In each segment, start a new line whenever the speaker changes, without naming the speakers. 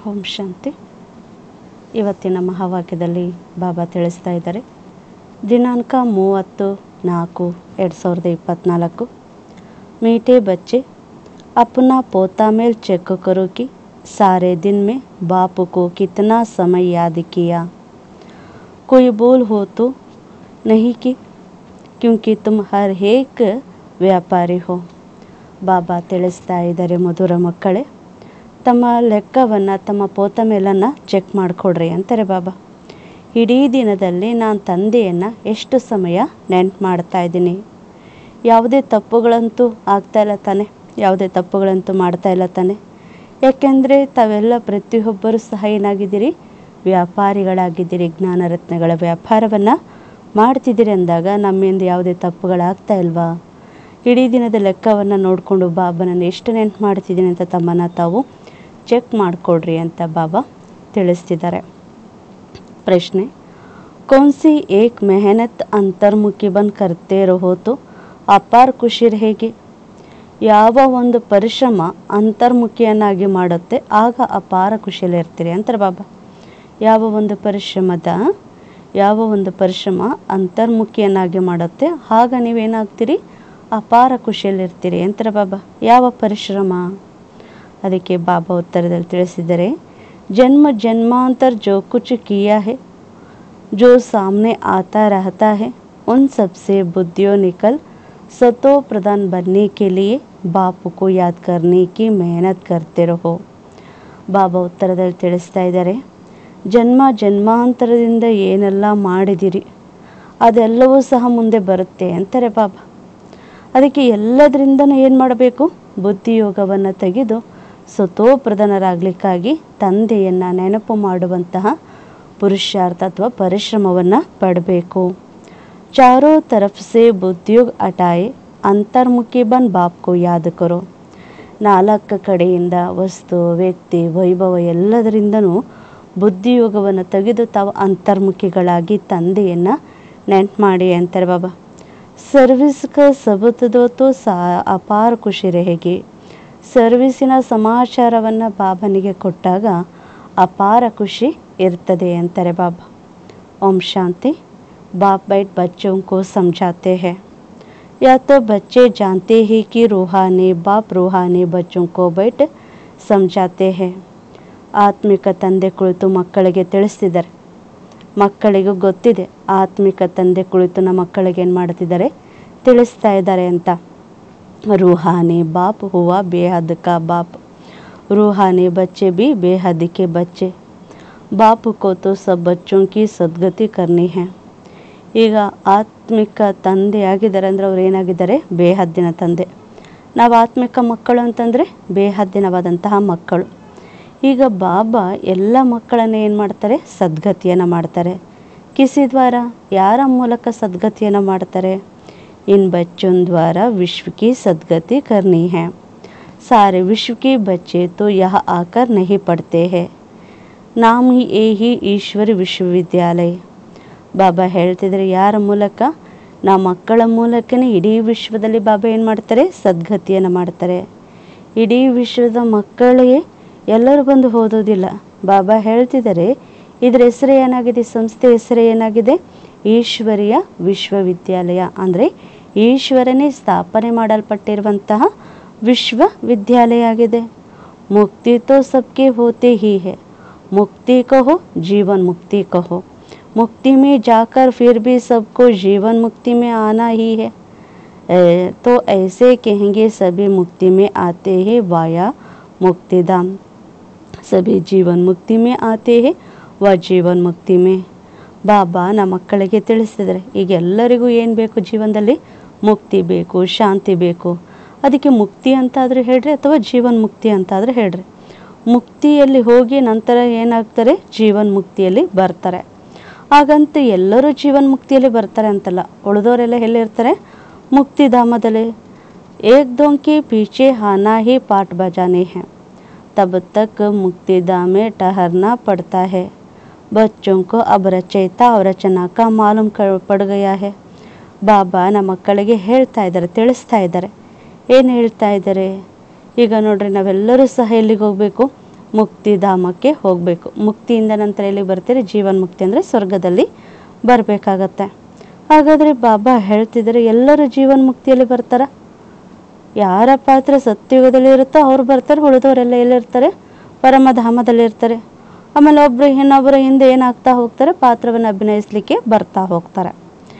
ಓಂ ಶಾಂತಿ ಇವತ್ತಿನ ಮಹಾವಾಕ್ಯದಲ್ಲಿ ಬಾಬಾ ತಿಳಿಸ್ತಾ ಇದ್ದಾರೆ ದಿನಾಂಕ ಮೂವತ್ತು ನಾಲ್ಕು ಎರಡು ಸಾವಿರದ ಇಪ್ಪತ್ತ್ನಾಲ್ಕು मीठे बच्चे अपना पोता मेल चेक करो कि सारे दिन में बाप को कितना समय याद किया कोई बोल हो तो नहीं कि क्योंकि तुम हर एक ವ್ಯಾಪಾರಿ ಹೋ ಬಾಬಾ ತಿಳಿಸ್ತಾ ಇದ್ದಾರೆ ಮಧುರ ಮಕ್ಕಳೇ ತಮ್ಮ ಲೆಕ್ಕವನ್ನು ತಮ್ಮ ಪೋತ ಮೇಲನ್ನು ಚೆಕ್ ಮಾಡಿಕೊಡ್ರಿ ಅಂತಾರೆ ಬಾಬಾ ಇಡೀ ದಿನದಲ್ಲಿ ನಾನು ತಂದೆಯನ್ನು ಎಷ್ಟು ಸಮಯ ನೆನ್ಪು ಮಾಡ್ತಾ ಇದ್ದೀನಿ ಯಾವುದೇ ತಪ್ಪುಗಳಂತೂ ಆಗ್ತಾ ಇಲ್ಲ ತಾನೆ ಯಾವುದೇ ತಪ್ಪುಗಳಂತೂ ಮಾಡ್ತಾ ಇಲ್ಲ ತಾನೆ ಯಾಕೆಂದರೆ ತಾವೆಲ್ಲ ಪ್ರತಿಯೊಬ್ಬರು ಸಹ ಏನಾಗಿದ್ದೀರಿ ವ್ಯಾಪಾರಿಗಳಾಗಿದ್ದೀರಿ ಜ್ಞಾನ ರತ್ನಗಳ ವ್ಯಾಪಾರವನ್ನು ಮಾಡ್ತಿದ್ದೀರಿ ಅಂದಾಗ ನಮ್ಮಿಂದ ಯಾವುದೇ ತಪ್ಪುಗಳಾಗ್ತಾ ಇಲ್ವಾ ಇಡೀ ದಿನದ ಲೆಕ್ಕವನ್ನು ನೋಡಿಕೊಂಡು ಬಾಬನನ್ನು ಎಷ್ಟು ನೆನ್ಪು ಮಾಡ್ತಿದ್ದೀನಿ ಅಂತ ತಮ್ಮನ್ನು ತಾವು ಚೆಕ್ ಮಾಡಿಕೊಡ್ರಿ ಅಂತ ಬಾಬಾ ತಿಳಿಸ್ತಿದ್ದಾರೆ ಪ್ರಶ್ನೆ कौन सी एक मेहनत अंतर्मुखी बन करते रहो तो ಅಪಾರ ಖುಷಿ ಹೇಗೆ ಯಾವ ಒಂದು ಪರಿಶ್ರಮ ಅಂತರ್ಮುಖಿಯನ್ನಾಗಿ ಮಾಡುತ್ತೆ ಆಗ ಅಪಾರ ಖುಷಿಯಲ್ಲಿ ಇರ್ತೀರಿ ಅಂತಾರೆ ಬಾಬಾ ಯಾವ ಒಂದು ಪರಿಶ್ರಮದ ಯಾವ ಒಂದು ಪರಿಶ್ರಮ ಅಂತರ್ಮುಖಿಯನ್ನಾಗಿ ಮಾಡುತ್ತೆ ಆಗ ನೀವೇನಾಗ್ತೀರಿ ಅಪಾರ ಖುಷಿಯಲ್ಲಿರ್ತೀರಿ ಅಂತಾರೆ ಬಾಬಾ ಯಾವ ಪರಿಶ್ರಮ ಅದಕ್ಕೆ ಬಾಬಾ ಉತ್ತರದಲ್ಲಿ ತಿಳಿಸಿದರೆ ಜನ್ಮ ಜನ್ಮಾಂತರ ಜೋ ಕುಚ್ ಕಿಯಾ ಹೇ जो सामने आता रहता है उन सबसे बुद्धियों निकल सतो प्रधान बनने के लिए बाप को याद करने की मेहनत करते रहो ಬಾಬಾ ಉತ್ತರದಲ್ಲಿ ತಿಳಿಸ್ತಾ ಇದ್ದಾರೆ ಜನ್ಮ ಜನ್ಮಾಂತರದಿಂದ ಏನೆಲ್ಲ ಮಾಡಿದಿರಿ ಅದೆಲ್ಲವೂ ಸಹ ಮುಂದೆ ಬರುತ್ತೆ ಅಂತಾರೆ ಬಾಬಾ ಅದಕ್ಕೆ ಎಲ್ಲದರಿಂದನೂ ಏನು ಮಾಡಬೇಕು ಬುದ್ಧಿಯೋಗವನ್ನು ತೆಗೆದು ಸ್ವತೋಪ್ರಧಾನರಾಗಲಿಕ್ಕಾಗಿ ತಂದೆಯನ್ನು ನೆನಪು ಮಾಡುವಂತಹ ಪುರುಷಾರ್ಥ ಅಥವಾ ಪರಿಶ್ರಮವನ್ನು ಪಡಬೇಕು ಚಾರೋ तरफ से ಬುದ್ಧಿಯೋಗ ಹಟಾಯೆ ಅಂತರ್ಮುಖಿ ಬನ್ ಬಾಪ್ಕೋ ಯಾದ ಕರೋ ನಾಲ್ಕು ಕಡೆಯಿಂದ ವಸ್ತು ವ್ಯಕ್ತಿ ವೈಭವ ಎಲ್ಲದರಿಂದನೂ ಬುದ್ಧಿಯೋಗವನ್ನು ತೆಗೆದು ತಾವು ಅಂತರ್ಮುಖಿಗಳಾಗಿ ತಂದೆಯನ್ನು ನೆನ್ಪು ಮಾಡಿ ಅಂತಾರೆ ಬಾಬಾ ಸರ್ವಿಸ್ ಕ ಸಬುತ್ತದೋತು ಸಾ ಅಪಾರ ಖುಷಿ ರೆಹೆಗೆ ಸರ್ವಿಸಿನ ಸಮಾಚಾರವನ್ನು ಬಾಬನಿಗೆ ಕೊಟ್ಟಾಗ ಅಪಾರ ಖುಷಿ ಇರ್ತದೆ ಅಂತಾರೆ ಬಾಬಾ ओम शांति बाप बैठ बच्चों को समझाते हैं या तो बच्चे जानते ही कि रूहानी बाप रूहानी बच्चों को बैठ समझाते हैं ಆತ್ಮಿಕ ತಂದೆ ಕುಳಿತು ಮಕ್ಕಳಿಗೆ ತಿಳಿಸ್ತಿದ್ದಾರೆ ಮಕ್ಕಳಿಗೂ ಗೊತ್ತಿದೆ ಆತ್ಮಿಕ ತಂದೆ ಕುಳಿತು ನಮ್ಮ ಮಕ್ಕಳಿಗೆ ಏನು ಮಾಡ್ತಿದ್ದಾರೆ ತಿಳಿಸ್ತಾ ಇದ್ದಾರೆ ಅಂತ रूहानी बाप हुआ बेहद का बाप रूहानी बच्चे भी बेहद के बच्चे बाप को तो सब बच्चों की सद्गति करनी है ಈಗ ಆತ್ಮಿಕ ತಂದೆ ಆಗಿದ್ದಾರೆ ಅಂದರೆ ಅವ್ರು ಏನಾಗಿದ್ದಾರೆ ಬೇಹದ್ದಿನ ತಂದೆ ನಾವು ಆತ್ಮಿಕ ಮಕ್ಕಳು ಅಂತಂದರೆ ಬೇಹದ್ದಿನವಾದಂತಹ ಮಕ್ಕಳು ಈಗ ಬಾಬಾ ಎಲ್ಲ ಮಕ್ಕಳನ್ನು ಏನು ಮಾಡ್ತಾರೆ ಸದ್ಗತಿಯನ್ನು ಮಾಡ್ತಾರೆ ಕಿಸಿ ದ್ವಾರ ಯಾರ ಮೂಲಕ ಸದ್ಗತಿಯನ್ನು ಮಾಡ್ತಾರೆ इन बच्चों द्वारा विश्व की सदगति करनी है सारे विश्व के बच्चे तो यह आकर नहीं पढ़ते हैं नाम ही ए ही ಈಶ್ವರಿ ವಿಶ್ವವಿದ್ಯಾಲಯ ಬಾಬಾ ಹೇಳ್ತಿದ್ರೆ ಯಾರ ಮೂಲಕ ನಾವು ಮಕ್ಕಳ ಮೂಲಕನೇ ಇಡೀ ವಿಶ್ವದಲ್ಲಿ ಬಾಬಾ ಏನು ಮಾಡ್ತಾರೆ ಸದ್ಗತಿಯನ್ನು ಮಾಡ್ತಾರೆ ಇಡೀ ವಿಶ್ವದ ಮಕ್ಕಳಿಗೆ ಎಲ್ಲರೂ ಬಂದು ಓದೋದಿಲ್ಲ ಬಾಬಾ ಹೇಳ್ತಿದ್ದಾರೆ ಇದರ ಹೆಸರು ಏನಾಗಿದೆ ಸಂಸ್ಥೆ ಹೆಸರು ಏನಾಗಿದೆ ಈಶ್ವರಿಯ ವಿಶ್ವವಿದ್ಯಾಲಯ ಅಂದರೆ ಈಶ್ವರನೇ ಸ್ಥಾಪನೆ ಮಾಡಲ್ಪಟ್ಟಿರುವಂತಹ ವಿಶ್ವವಿದ್ಯಾಲಯ ಆಗಿದೆ ಮುಕ್ತಿ ತೋ ಸಬ್ಕೆ ಹೋತೆ ಹಿ है मुक्ति कहो जीवन मुक्ति कहो मुक्ति में जाकर फिर भी सबको जीवन मुक्ति में आना ही है ए, तो ऐसे कहेंगे सभी मुक्ति में आते हैं वाया मुक्तिधाम सभी जीवन मुक्ति में आते हैं ವ ಜೀವನ್ ಮುಕ್ತಿ ಮೇ ಬಾಬಾ ನಮ್ಮ ಮಕ್ಕಳಿಗೆ ತಿಳಿಸ್ತಿದ್ದಾರೆ ಈಗ ಎಲ್ಲರಿಗೂ ಏನು ಬೇಕು ಜೀವನದಲ್ಲಿ ಮುಕ್ತಿ ಬೇಕು ಶಾಂತಿ ಬೇಕು ಅದಕ್ಕೆ ಮುಕ್ತಿ ಅಂತಾದರೂ ಹೇಳ್ರಿ ಅಥವಾ ಜೀವನ್ ಮುಕ್ತಿ ಅಂತಾದರೂ ಹೇಳ್ರಿ ಮುಕ್ತಿಯಲ್ಲಿ ಹೋಗಿ ನಂತರ ಏನಾಗ್ತಾರೆ ಜೀವನ್ ಮುಕ್ತಿಯಲ್ಲಿ ಬರ್ತಾರೆ ಹಾಗಂತ ಎಲ್ಲರೂ ಜೀವನ್ ಮುಕ್ತಿಯಲ್ಲಿ ಬರ್ತಾರೆ ಅಂತಲ್ಲ ಉಳಿದವರೆಲ್ಲ ಎಲ್ಲಿರ್ತಾರೆ ಮುಕ್ತಿಧಾಮದಲ್ಲಿ ಏಕ್ ದೋಂಕಿ ಪೀಚೆ ಹಾನಾ ಹಿ ಪಾಠ ಬಜಾನೆ हैं तब तक मुक्तिधाम में ठहरना पड़ता है बच्चों को अब रचयिता और रचना का मालूम ಕ- ಪಡ್ ಗಯಾ है ಬಾಬಾ ನಮ್ಮ ಮಕ್ಕಳಿಗೆ ಹೇಳ್ತಾ ಇದ್ದಾರೆ ತಿಳಿಸ್ತಾ ಇದ್ದಾರೆ ಏನು ಹೇಳ್ತಾ ಇದ್ದಾರೆ ಈಗ ನೋಡ್ರಿ ನಾವೆಲ್ಲರೂ ಸಹ ಎಲ್ಲಿಗೆ ಹೋಗಬೇಕು ಮುಕ್ತಿಧಾಮಕ್ಕೆ ಹೋಗಬೇಕು ಮುಕ್ತಿಯಿಂದ ನಂತರ ಎಲ್ಲಿ ಬರ್ತೀರಿ ಜೀವನ್ ಮುಕ್ತಿ ಅಂದರೆ ಸ್ವರ್ಗದಲ್ಲಿ ಬರಬೇಕಾಗತ್ತೆ ಹಾಗಾದರೆ ಬಾಬಾ ಹೇಳ್ತಿದ್ದಾರೆ ಎಲ್ಲರೂ ಜೀವನ್ ಮುಕ್ತಿಯಲ್ಲಿ ಬರ್ತಾರ ಯಾರ ಪಾತ್ರ ಸತ್ಯುಗದಲ್ಲಿ ಇರುತ್ತೋ ಅವ್ರು ಬರ್ತಾರೆ ಉಳಿದವರೆಲ್ಲ ಎಲ್ಲಿರ್ತಾರೆ ಪರಮಧಾಮದಲ್ಲಿ ಇರ್ತಾರೆ ಆಮೇಲೆ ಒಬ್ಬರು ಇನ್ನೊಬ್ಬರು ಹಿಂದೆ ಏನಾಗ್ತಾ ಹೋಗ್ತಾರೆ ಪಾತ್ರವನ್ನು ಅಭಿನಯಿಸಲಿಕ್ಕೆ ಬರ್ತಾ ಹೋಗ್ತಾರೆ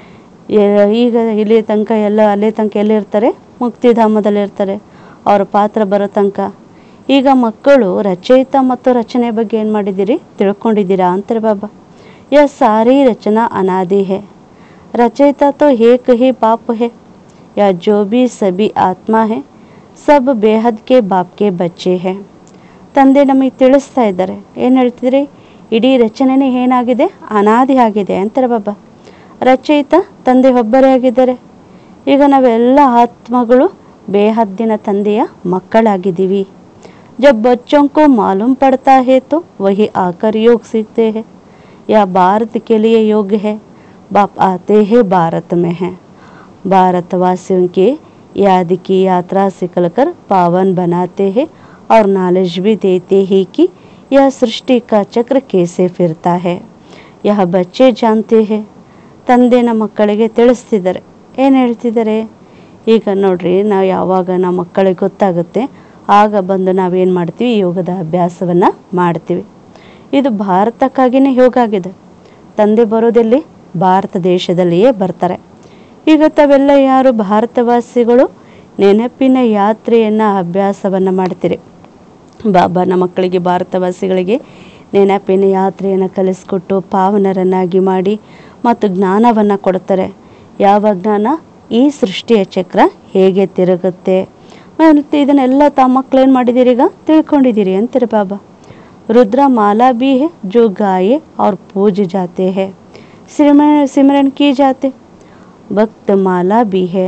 ಏ- ಈಗ ಇಲ್ಲಿ ತನಕ ಎಲ್ಲ ಅಲ್ಲಿ ತನಕ ಎಲ್ಲಿರ್ತಾರೆ ಮುಕ್ತಿಧಾಮದಲ್ಲಿ ಇರ್ತಾರೆ ಅವ್ರ ಪಾತ್ರ ಬರೋ ತನಕ ಈಗ ಮಕ್ಕಳು ರಚಯಿತ ಮತ್ತು ರಚನೆ ಬಗ್ಗೆ ಏನು ಮಾಡಿದ್ದೀರಿ ತಿಳ್ಕೊಂಡಿದ್ದೀರಾ ಅಂತಾರೆ ಬಾಬಾ ಯಾ ಸಾರಿ ರಚನಾ ಅನಾದಿ ಹೇ रचयिता तो एक ही बाप है या जो भी सभी आत्मा है सब ಬೇಹದ್ ಕೆ ಬಾಪ್ ಕೆ ಬಚ್ಚೆ ಹೇ ತಂದೆ ನಮಗೆ ತಿಳಿಸ್ತಾ ಇದ್ದಾರೆ ಏನು ಹೇಳ್ತಿದ್ರಿ ಇಡೀ ರಚನೆನೇ ಏನಾಗಿದೆ ಅನಾದಿ ಆಗಿದೆ ಅಂತಾರೆ ಬಾಬಾ ರಚಯಿತ ತಂದೆ ಒಬ್ಬರೇ ಆಗಿದ್ದಾರೆ ಈಗ ನಾವೆಲ್ಲ ಆತ್ಮಗಳು ಬೇಹದ್ದಿನ ತಂದೆಯ ಮಕ್ಕಳಾಗಿದ್ದೀವಿ जब बच्चों को मालूम पड़ता है तो वही आकर योग सीखते हैं या भारत के लिए योग्य है बाप आते हैं भारत में हैं भारतवासियों के याद की यात्रा सिकल कर पावन बनाते हैं और नॉलेज भी देते हैं कि यह सृष्टि का चक्र कैसे फिरता है यह बच्चे जानते हैं ತಂದೆನ ಮಕ್ಕಳಿಗೆ ತಿಳಿಸ್ತಿದ್ದಾರೆ ಏನು ಹೇಳ್ತಿದ್ದಾರೆ ಈಗ ನೋಡ್ರಿ ನಾವು ಯಾವಾಗ ನಮ್ಮ ಮಕ್ಕಳಿಗೆ ಗೊತ್ತಾಗುತ್ತೆ ಆಗ ಬಂದು ನಾವೇನು ಮಾಡ್ತೀವಿ ಯೋಗದ ಅಭ್ಯಾಸವನ್ನು ಮಾಡ್ತೀವಿ ಇದು ಭಾರತಕ್ಕಾಗಿಯೇ ಯೋಗ ಆಗಿದೆ ತಂದೆ ಬರೋದೆಲ್ಲಿ ಭಾರತ ದೇಶದಲ್ಲಿಯೇ ಬರ್ತಾರೆ ಈಗ ತಾವೆಲ್ಲ ಯಾರು ಭಾರತವಾಸಿಗಳು ನೆನಪಿನ ಯಾತ್ರೆಯನ್ನು ಅಭ್ಯಾಸವನ್ನು ಮಾಡ್ತೀರಿ ಬಾಬಾನ ಮಕ್ಕಳಿಗೆ ಭಾರತವಾಸಿಗಳಿಗೆ ನೆನಪಿನ ಯಾತ್ರೆಯನ್ನು ಕಲಿಸ್ಕೊಟ್ಟು ಪಾವನರನ್ನಾಗಿ ಮಾಡಿ ಮತ್ತು ಜ್ಞಾನವನ್ನು ಕೊಡ್ತಾರೆ ಯಾವ ಜ್ಞಾನ ಈ ಸೃಷ್ಟಿಯ ಚಕ್ರ ಹೇಗೆ ತಿರುಗುತ್ತೆ ಮತ್ತು ಇದನ್ನೆಲ್ಲ ತಮ್ಮ ಮಕ್ಳು ಏನು ಮಾಡಿದ್ದೀರಿ ಈಗ ತಿಳ್ಕೊಂಡಿದ್ದೀರಿ ಅಂತಾರೆ ಬಾಬಾ रुद्र माला भी है जो गाये और पूज जाते हैं सिमरन सिमरन की जाते भक्त माला भी है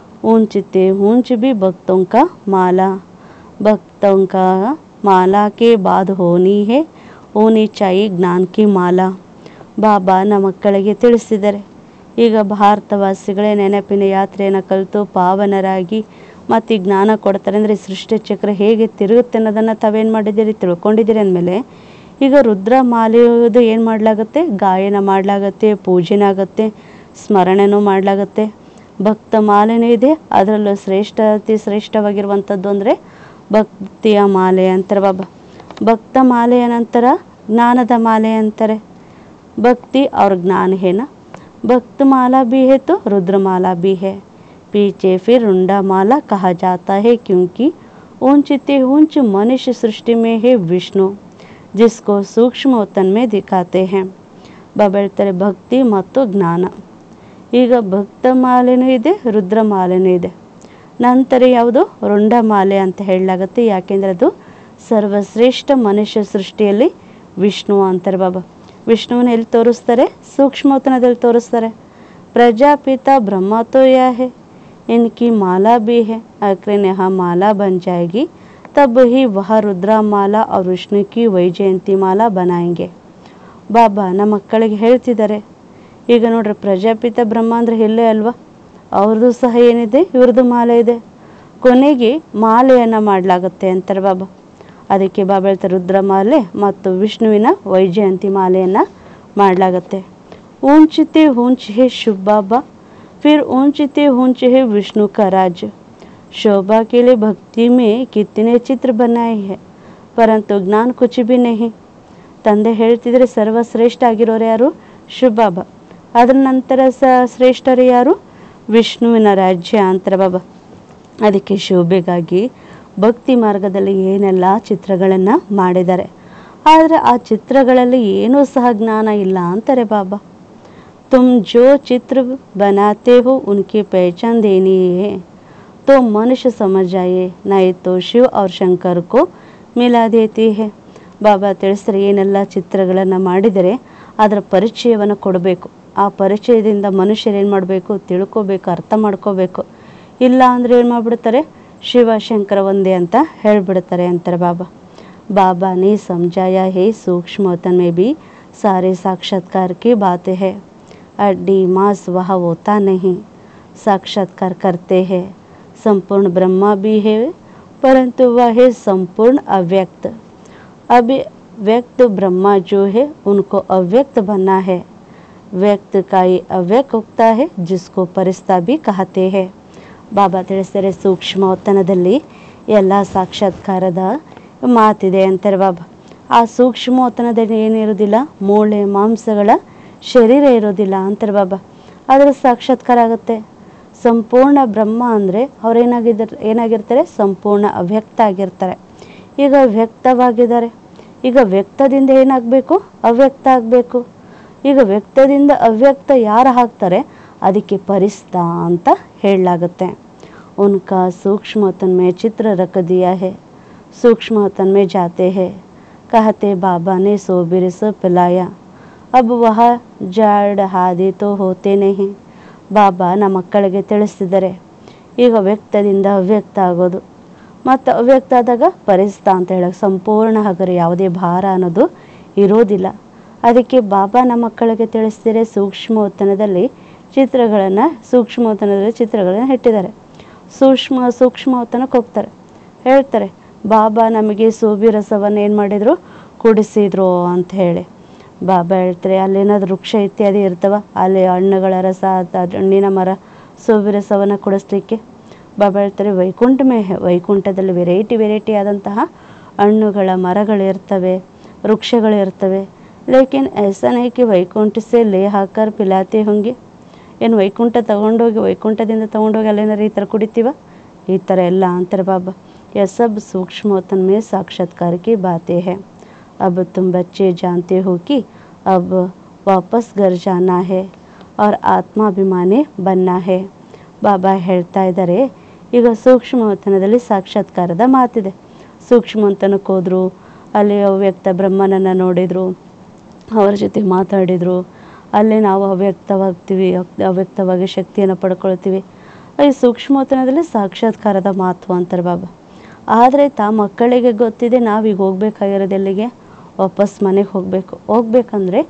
ऊंचते ऊंच भी भक्तों का माला भक्तों का माला के बाद होनी है होनी चाहिए ज्ञान की माला ಬಾಬಾ ನಮ್ಮ ಮಕ್ಕಳಿಗೆ ತಿಳಿಸಿದ್ದಾರೆ ಈಗ ಭಾರತವಾಸಿಗಳೇ ನೆನಪಿನ ಯಾತ್ರೆಯನ್ನು ಕಲಿತು ಪಾವನರಾಗಿ ಮತ್ತು ಈ ಜ್ಞಾನ ಕೊಡ್ತಾರೆ ಅಂದರೆ ಸೃಷ್ಟಿ ಚಕ್ರ ಹೇಗೆ ತಿರುಗುತ್ತೆ ಅನ್ನೋದನ್ನು ತಾವೇನು ಮಾಡಿದ್ದೀರಿ ತಿಳ್ಕೊಂಡಿದ್ದೀರಿ ಅಂದಮೇಲೆ ಈಗ ರುದ್ರ ಮಾಲೆಯದು ಏನು ಮಾಡಲಾಗುತ್ತೆ ಗಾಯನ ಮಾಡಲಾಗತ್ತೆ ಪೂಜೆನ ಆಗುತ್ತೆ ಸ್ಮರಣೆನೂ ಮಾಡಲಾಗತ್ತೆ ಭಕ್ತ ಮಾಲೆನೂ ಇದೆ ಅದರಲ್ಲೂ ಶ್ರೇಷ್ಠ ಅತಿ ಶ್ರೇಷ್ಠವಾಗಿರುವಂಥದ್ದು ಅಂದರೆ ಭಕ್ತಿಯ ಮಾಲೆ ಅಂತಾರೆ ಬಾಬಾ ಭಕ್ತ ಮಾಲೆಯ ನಂತರ ಜ್ಞಾನದ ಮಾಲೆ ಅಂತಾರೆ भक्ति और ज्ञान है ना भक्त माला भी है तो रुद्र माला भी है पीछे फिर रुंडा माला कहा जाता है क्योंकि ऊंचते ऊंच मनुष्य सृष्टि में है विष्णु जिसको सूक्ष्म वतन में दिखाते हैं ಬಾಬಾ ಹೇಳ್ತಾರೆ ಭಕ್ತಿ ಮತ್ತು ಜ್ಞಾನ ಈಗ ಭಕ್ತ ಮಾಲೆನೂ ಇದೆ ರುದ್ರ ಮಾಲೆನೂ ಇದೆ ನಂತರ ಯಾವುದು ರುಂಡ ಮಾಲೆ ಅಂತ ಹೇಳಲಾಗುತ್ತೆ ಯಾಕೆಂದರೆ ಅದು ಸರ್ವಶ್ರೇಷ್ಠ ಮನುಷ್ಯ ಸೃಷ್ಟಿಯಲ್ಲಿ ವಿಷ್ಣು ಅಂತಾರೆ ಬಾಬಾ ವಿಷ್ಣುವನ್ನ ಎಲ್ಲಿ ತೋರಿಸ್ತಾರೆ ಸೂಕ್ಷ್ಮವತನದಲ್ಲಿ ತೋರಿಸ್ತಾರೆ ಪ್ರಜಾಪಿತ ಬ್ರಹ್ಮ तो यह है इनकी माला भी है अगर यहाँ माला बन जाएगी तब ही वह रुद्रा माला और विष्णु की वैजयंती माला बनाएंगे ಬಾಬಾ ನಮ್ಮ ಮಕ್ಕಳಿಗೆ ಹೇಳ್ತಿದ್ದಾರೆ ಈಗ ನೋಡ್ರಿ ಪ್ರಜಾಪಿತ ಬ್ರಹ್ಮ ಅಂದ್ರೆ ಎಲ್ಲೇ ಅಲ್ವಾ ಅವ್ರದ್ದು ಸಹ ಏನಿದೆ ಇವ್ರದ್ದು ಮಾಲೆ ಇದೆ ಕೊನೆಗೆ ಮಾಲೆಯನ್ನು ಮಾಡಲಾಗುತ್ತೆ ಅಂತಾರೆ ಬಾಬಾ ಅದಕ್ಕೆ ಬಾಬಾ ಹೇಳ್ತಾರೆ ರುದ್ರಮಾಲೆ ಮತ್ತು ವಿಷ್ಣುವಿನ ವೈಜಯಂತಿ ಮಾಲೆಯನ್ನು ಮಾಡಲಾಗುತ್ತೆ ऊंचते ऊंच है शुभ बाबा फिर ऊंचते ऊंच है विष्णु का राज शोभा के लिए भक्ति में कितने चित्र बनाए हैं परंतु ज्ञान कुछ भी नहीं ತಂದೆ ಹೇಳ್ತಿದ್ರೆ ಸರ್ವಶ್ರೇಷ್ಠ ಆಗಿರೋರು ಯಾರು ಶಿವಬಾಬಾ ಅದ್ರ ನಂತರ ಸ ಶ್ರೇಷ್ಠರು ಯಾರು ವಿಷ್ಣುವಿನ ರಾಜ್ಯ ಅಂತಾರೆ ಬಾಬಾ ಅದಕ್ಕೆ ಶೋಭೆಗಾಗಿ ಭಕ್ತಿ ಮಾರ್ಗದಲ್ಲಿ ಏನೆಲ್ಲ ಚಿತ್ರಗಳನ್ನು ಮಾಡಿದ್ದಾರೆ ಆದರೆ ಆ ಚಿತ್ರಗಳಲ್ಲಿ ಏನೂ ಸಹ ಜ್ಞಾನ ಇಲ್ಲ ಅಂತಾರೆ ಬಾಬಾ तुम जो चित्र बनाते हो उनकी पहचान देनी है तो मनुष्य समझ जाए नहीं तो शिव और शंकर को मिला देती है ಬಾಬಾ ತಿಳಿಸ್ರೆ ಏನೆಲ್ಲ ಚಿತ್ರಗಳನ್ನು ಮಾಡಿದರೆ ಅದರ ಪರಿಚಯವನ್ನು ಕೊಡಬೇಕು ಆ ಪರಿಚಯದಿಂದ ಮನುಷ್ಯರು ಏನು ಮಾಡಬೇಕು ತಿಳ್ಕೋಬೇಕು ಅರ್ಥ ಮಾಡ್ಕೋಬೇಕು ಇಲ್ಲ ಅಂದರೆ ಏನು ಮಾಡಿಬಿಡ್ತಾರೆ ಶಿವ ಶಂಕರ ಒಂದೇ ಅಂತ ಹೇಳ್ಬಿಡ್ತಾರೆ ಅಂತಾರೆ ಬಾಬಾ बाबा ने समझाया है सूक्ष्म वतन में भी सारे साक्षात्कार की बातें हैं अड्डी मांस वह होता नहीं साक्षात्कार करते हैं संपूर्ण ब्रह्मा भी है परंतु वह है संपूर्ण अव्यक्त अभी व्यक्त ब्रह्मा जो है उनको अव्यक्त बनना है व्यक्त का ही अव्यक्त होता है जिसको ಪರಿಸ್ತಾ भी कहते हैं ಬಾಬಾ ತಿಳಿಸ್ತಾರೆ ಸೂಕ್ಷ್ಮೋತ್ತನದಲ್ಲಿ ಎಲ್ಲ ಸಾಕ್ಷಾತ್ಕಾರದ ಮಾತಿದೆ ಅಂತಾರೆ ಬಾಬಾ ಆ ಸೂಕ್ಷ್ಮೋತ್ತನದಲ್ಲಿ ಏನಿರೋದಿಲ್ಲ ಮೂಳೆ ಮಾಂಸಗಳ ಶರೀರ ಇರೋದಿಲ್ಲ ಅಂತಾರೆ ಬಾಬಾ ಅದರ ಸಾಕ್ಷಾತ್ಕಾರ ಆಗುತ್ತೆ ಸಂಪೂರ್ಣ ಬ್ರಹ್ಮ ಅಂದರೆ ಅವ್ರು ಏನಾಗಿದ್ದಾರೆ ಏನಾಗಿರ್ತಾರೆ ಸಂಪೂರ್ಣ ಅವ್ಯಕ್ತ ಆಗಿರ್ತಾರೆ ಈಗ ವ್ಯಕ್ತವಾಗಿದ್ದಾರೆ ಈಗ ವ್ಯಕ್ತದಿಂದ ಏನಾಗಬೇಕು ಅವ್ಯಕ್ತ ಆಗಬೇಕು ಈಗ ವ್ಯಕ್ತದಿಂದ ಅವ್ಯಕ್ತ ಯಾರು ಹಾಕ್ತಾರೆ ಅದಕ್ಕೆ ಪರಿಸ್ಥ ಅಂತ ಹೇಳಲಾಗುತ್ತೆ उनका सूक्ष्म तन में चित्र रख दिया है सूक्ष्म तन में जाते हैं कहते बाबा ने सो बिरस पिलाया अब वह ಜಾಡ್ ಹಾದಿ ತೋ ಹೋತೆ नहीं ಬಾಬಾ ನಮ್ಮ ಮಕ್ಕಳಿಗೆ ತಿಳಿಸ್ತಿದ್ದಾರೆ ಈಗ ವ್ಯಕ್ತದಿಂದ ಅವ್ಯಕ್ತ ಆಗೋದು ಮತ್ತು ಅವ್ಯಕ್ತ ಆದಾಗ ಪರಿಸ್ಥ ಅಂತ ಹೇಳಕ್ಕೆ ಸಂಪೂರ್ಣ ಹಗರ ಯಾವುದೇ ಭಾರ ಅನ್ನೋದು ಇರೋದಿಲ್ಲ ಅದಕ್ಕೆ ಬಾಬಾ ನಮ್ಮ ಮಕ್ಕಳಿಗೆ ತಿಳಿಸ್ತಿರೆ ಸೂಕ್ಷ್ಮೋತ್ತನದಲ್ಲಿ ಚಿತ್ರಗಳನ್ನು ಸೂಕ್ಷ್ಮೋತ್ತನದಲ್ಲಿ ಚಿತ್ರಗಳನ್ನು ಇಟ್ಟಿದ್ದಾರೆ ಸೂಕ್ಷ್ಮ ಸೂಕ್ಷ್ಮೋತ್ತನಕ್ಕೆ ಹೋಗ್ತಾರೆ ಹೇಳ್ತಾರೆ ಬಾಬಾ ನಮಗೆ ಸೂಬಿ ರಸವನ್ನು ಏನು ಮಾಡಿದರು ಕುಡಿಸಿದ್ರು ಅಂತ ಹೇಳಿ ಬಾಬಾ ಹೇಳ್ತಾರೆ ಅಲ್ಲೇನಾದ್ರು ವೃಕ್ಷ ಇತ್ಯಾದಿ ಇರ್ತವ ಅಲ್ಲಿ ಹಣ್ಣುಗಳ ರಸ ಅಥ- ಹಣ್ಣಿನ ಮರ ಸೂಬಿ ರಸವನ್ನು ಕುಡಿಸ್ಲಿಕ್ಕೆ ಬಾಬಾ ಹೇಳ್ತಾರೆ ವೈಕುಂಠ ಮೇ ಹೈ. ವೈಕುಂಠದಲ್ಲಿ ವೆರೈಟಿ ವೆರೈಟಿ ಆದಂತಹ ಹಣ್ಣುಗಳ ಮರಗಳಿರ್ತವೆ ವೃಕ್ಷಗಳಿರ್ತವೆ ಲೇಕಿನ್ ऐसा नहीं कि ವೈಕುಂಠ ಸೇ ಲೇ ಹಾಕರ್ ಪಿಲಾತೆ ಹೋಂಗೆ ಏನು ವೈಕುಂಠ ತಗೊಂಡೋಗಿ ವೈಕುಂಠದಿಂದ ತಗೊಂಡೋಗಿ ಅಲ್ಲೇನಾರು ಈ ಥರ ಕುಡಿತೀವ ಈ ಥರ ಎಲ್ಲ ಅಂತಾರೆ ಬಾಬಾ यह सब सूक्ष्मोत्तन में साक्षात्कार की बातें हैं अब तुम बच्चे जानते हो कि अब वापस घर जाना है और ಆತ್ಮಾಭಿಮಾನಿ ಬನ್ನ है ಬಾಬಾ ಹೇಳ್ತಾ ಇದ್ದಾರೆ ಈಗ ಸೂಕ್ಷ್ಮವತನದಲ್ಲಿ ಸಾಕ್ಷಾತ್ಕಾರದ ಮಾತಿದೆ ಸೂಕ್ಷ್ಮವಂತನಕ್ಕೆ ಹೋದ್ರು ಅಲ್ಲಿ ಅವ್ಯಕ್ತ ಬ್ರಹ್ಮನನ್ನು ನೋಡಿದರು ಅವರ ಜೊತೆ ಮಾತಾಡಿದರು ಅಲ್ಲಿ ನಾವು ಅವ್ಯಕ್ತವಾಗ್ತೀವಿ ಅವ್ಕ್- ಅವ್ಯಕ್ತವಾಗಿ ಶಕ್ತಿಯನ್ನು ಪಡ್ಕೊಳ್ತೀವಿ ಈ ಸೂಕ್ಷ್ಮೋತ್ತನದಲ್ಲಿ ಸಾಕ್ಷಾತ್ಕಾರದ ಮಾತು ಅಂತಾರೆ ಬಾಬಾ ಆದರೆ ತಾ ಮಕ್ಕಳಿಗೆ ಗೊತ್ತಿದೆ ನಾವೀಗ ಹೋಗ್ಬೇಕಾಗಿರೋದು ಎಲ್ಲಿಗೆ ವಾಪಸ್ ಮನೆಗೆ ಹೋಗಬೇಕು ಹೋಗ್ಬೇಕಂದ್ರೆ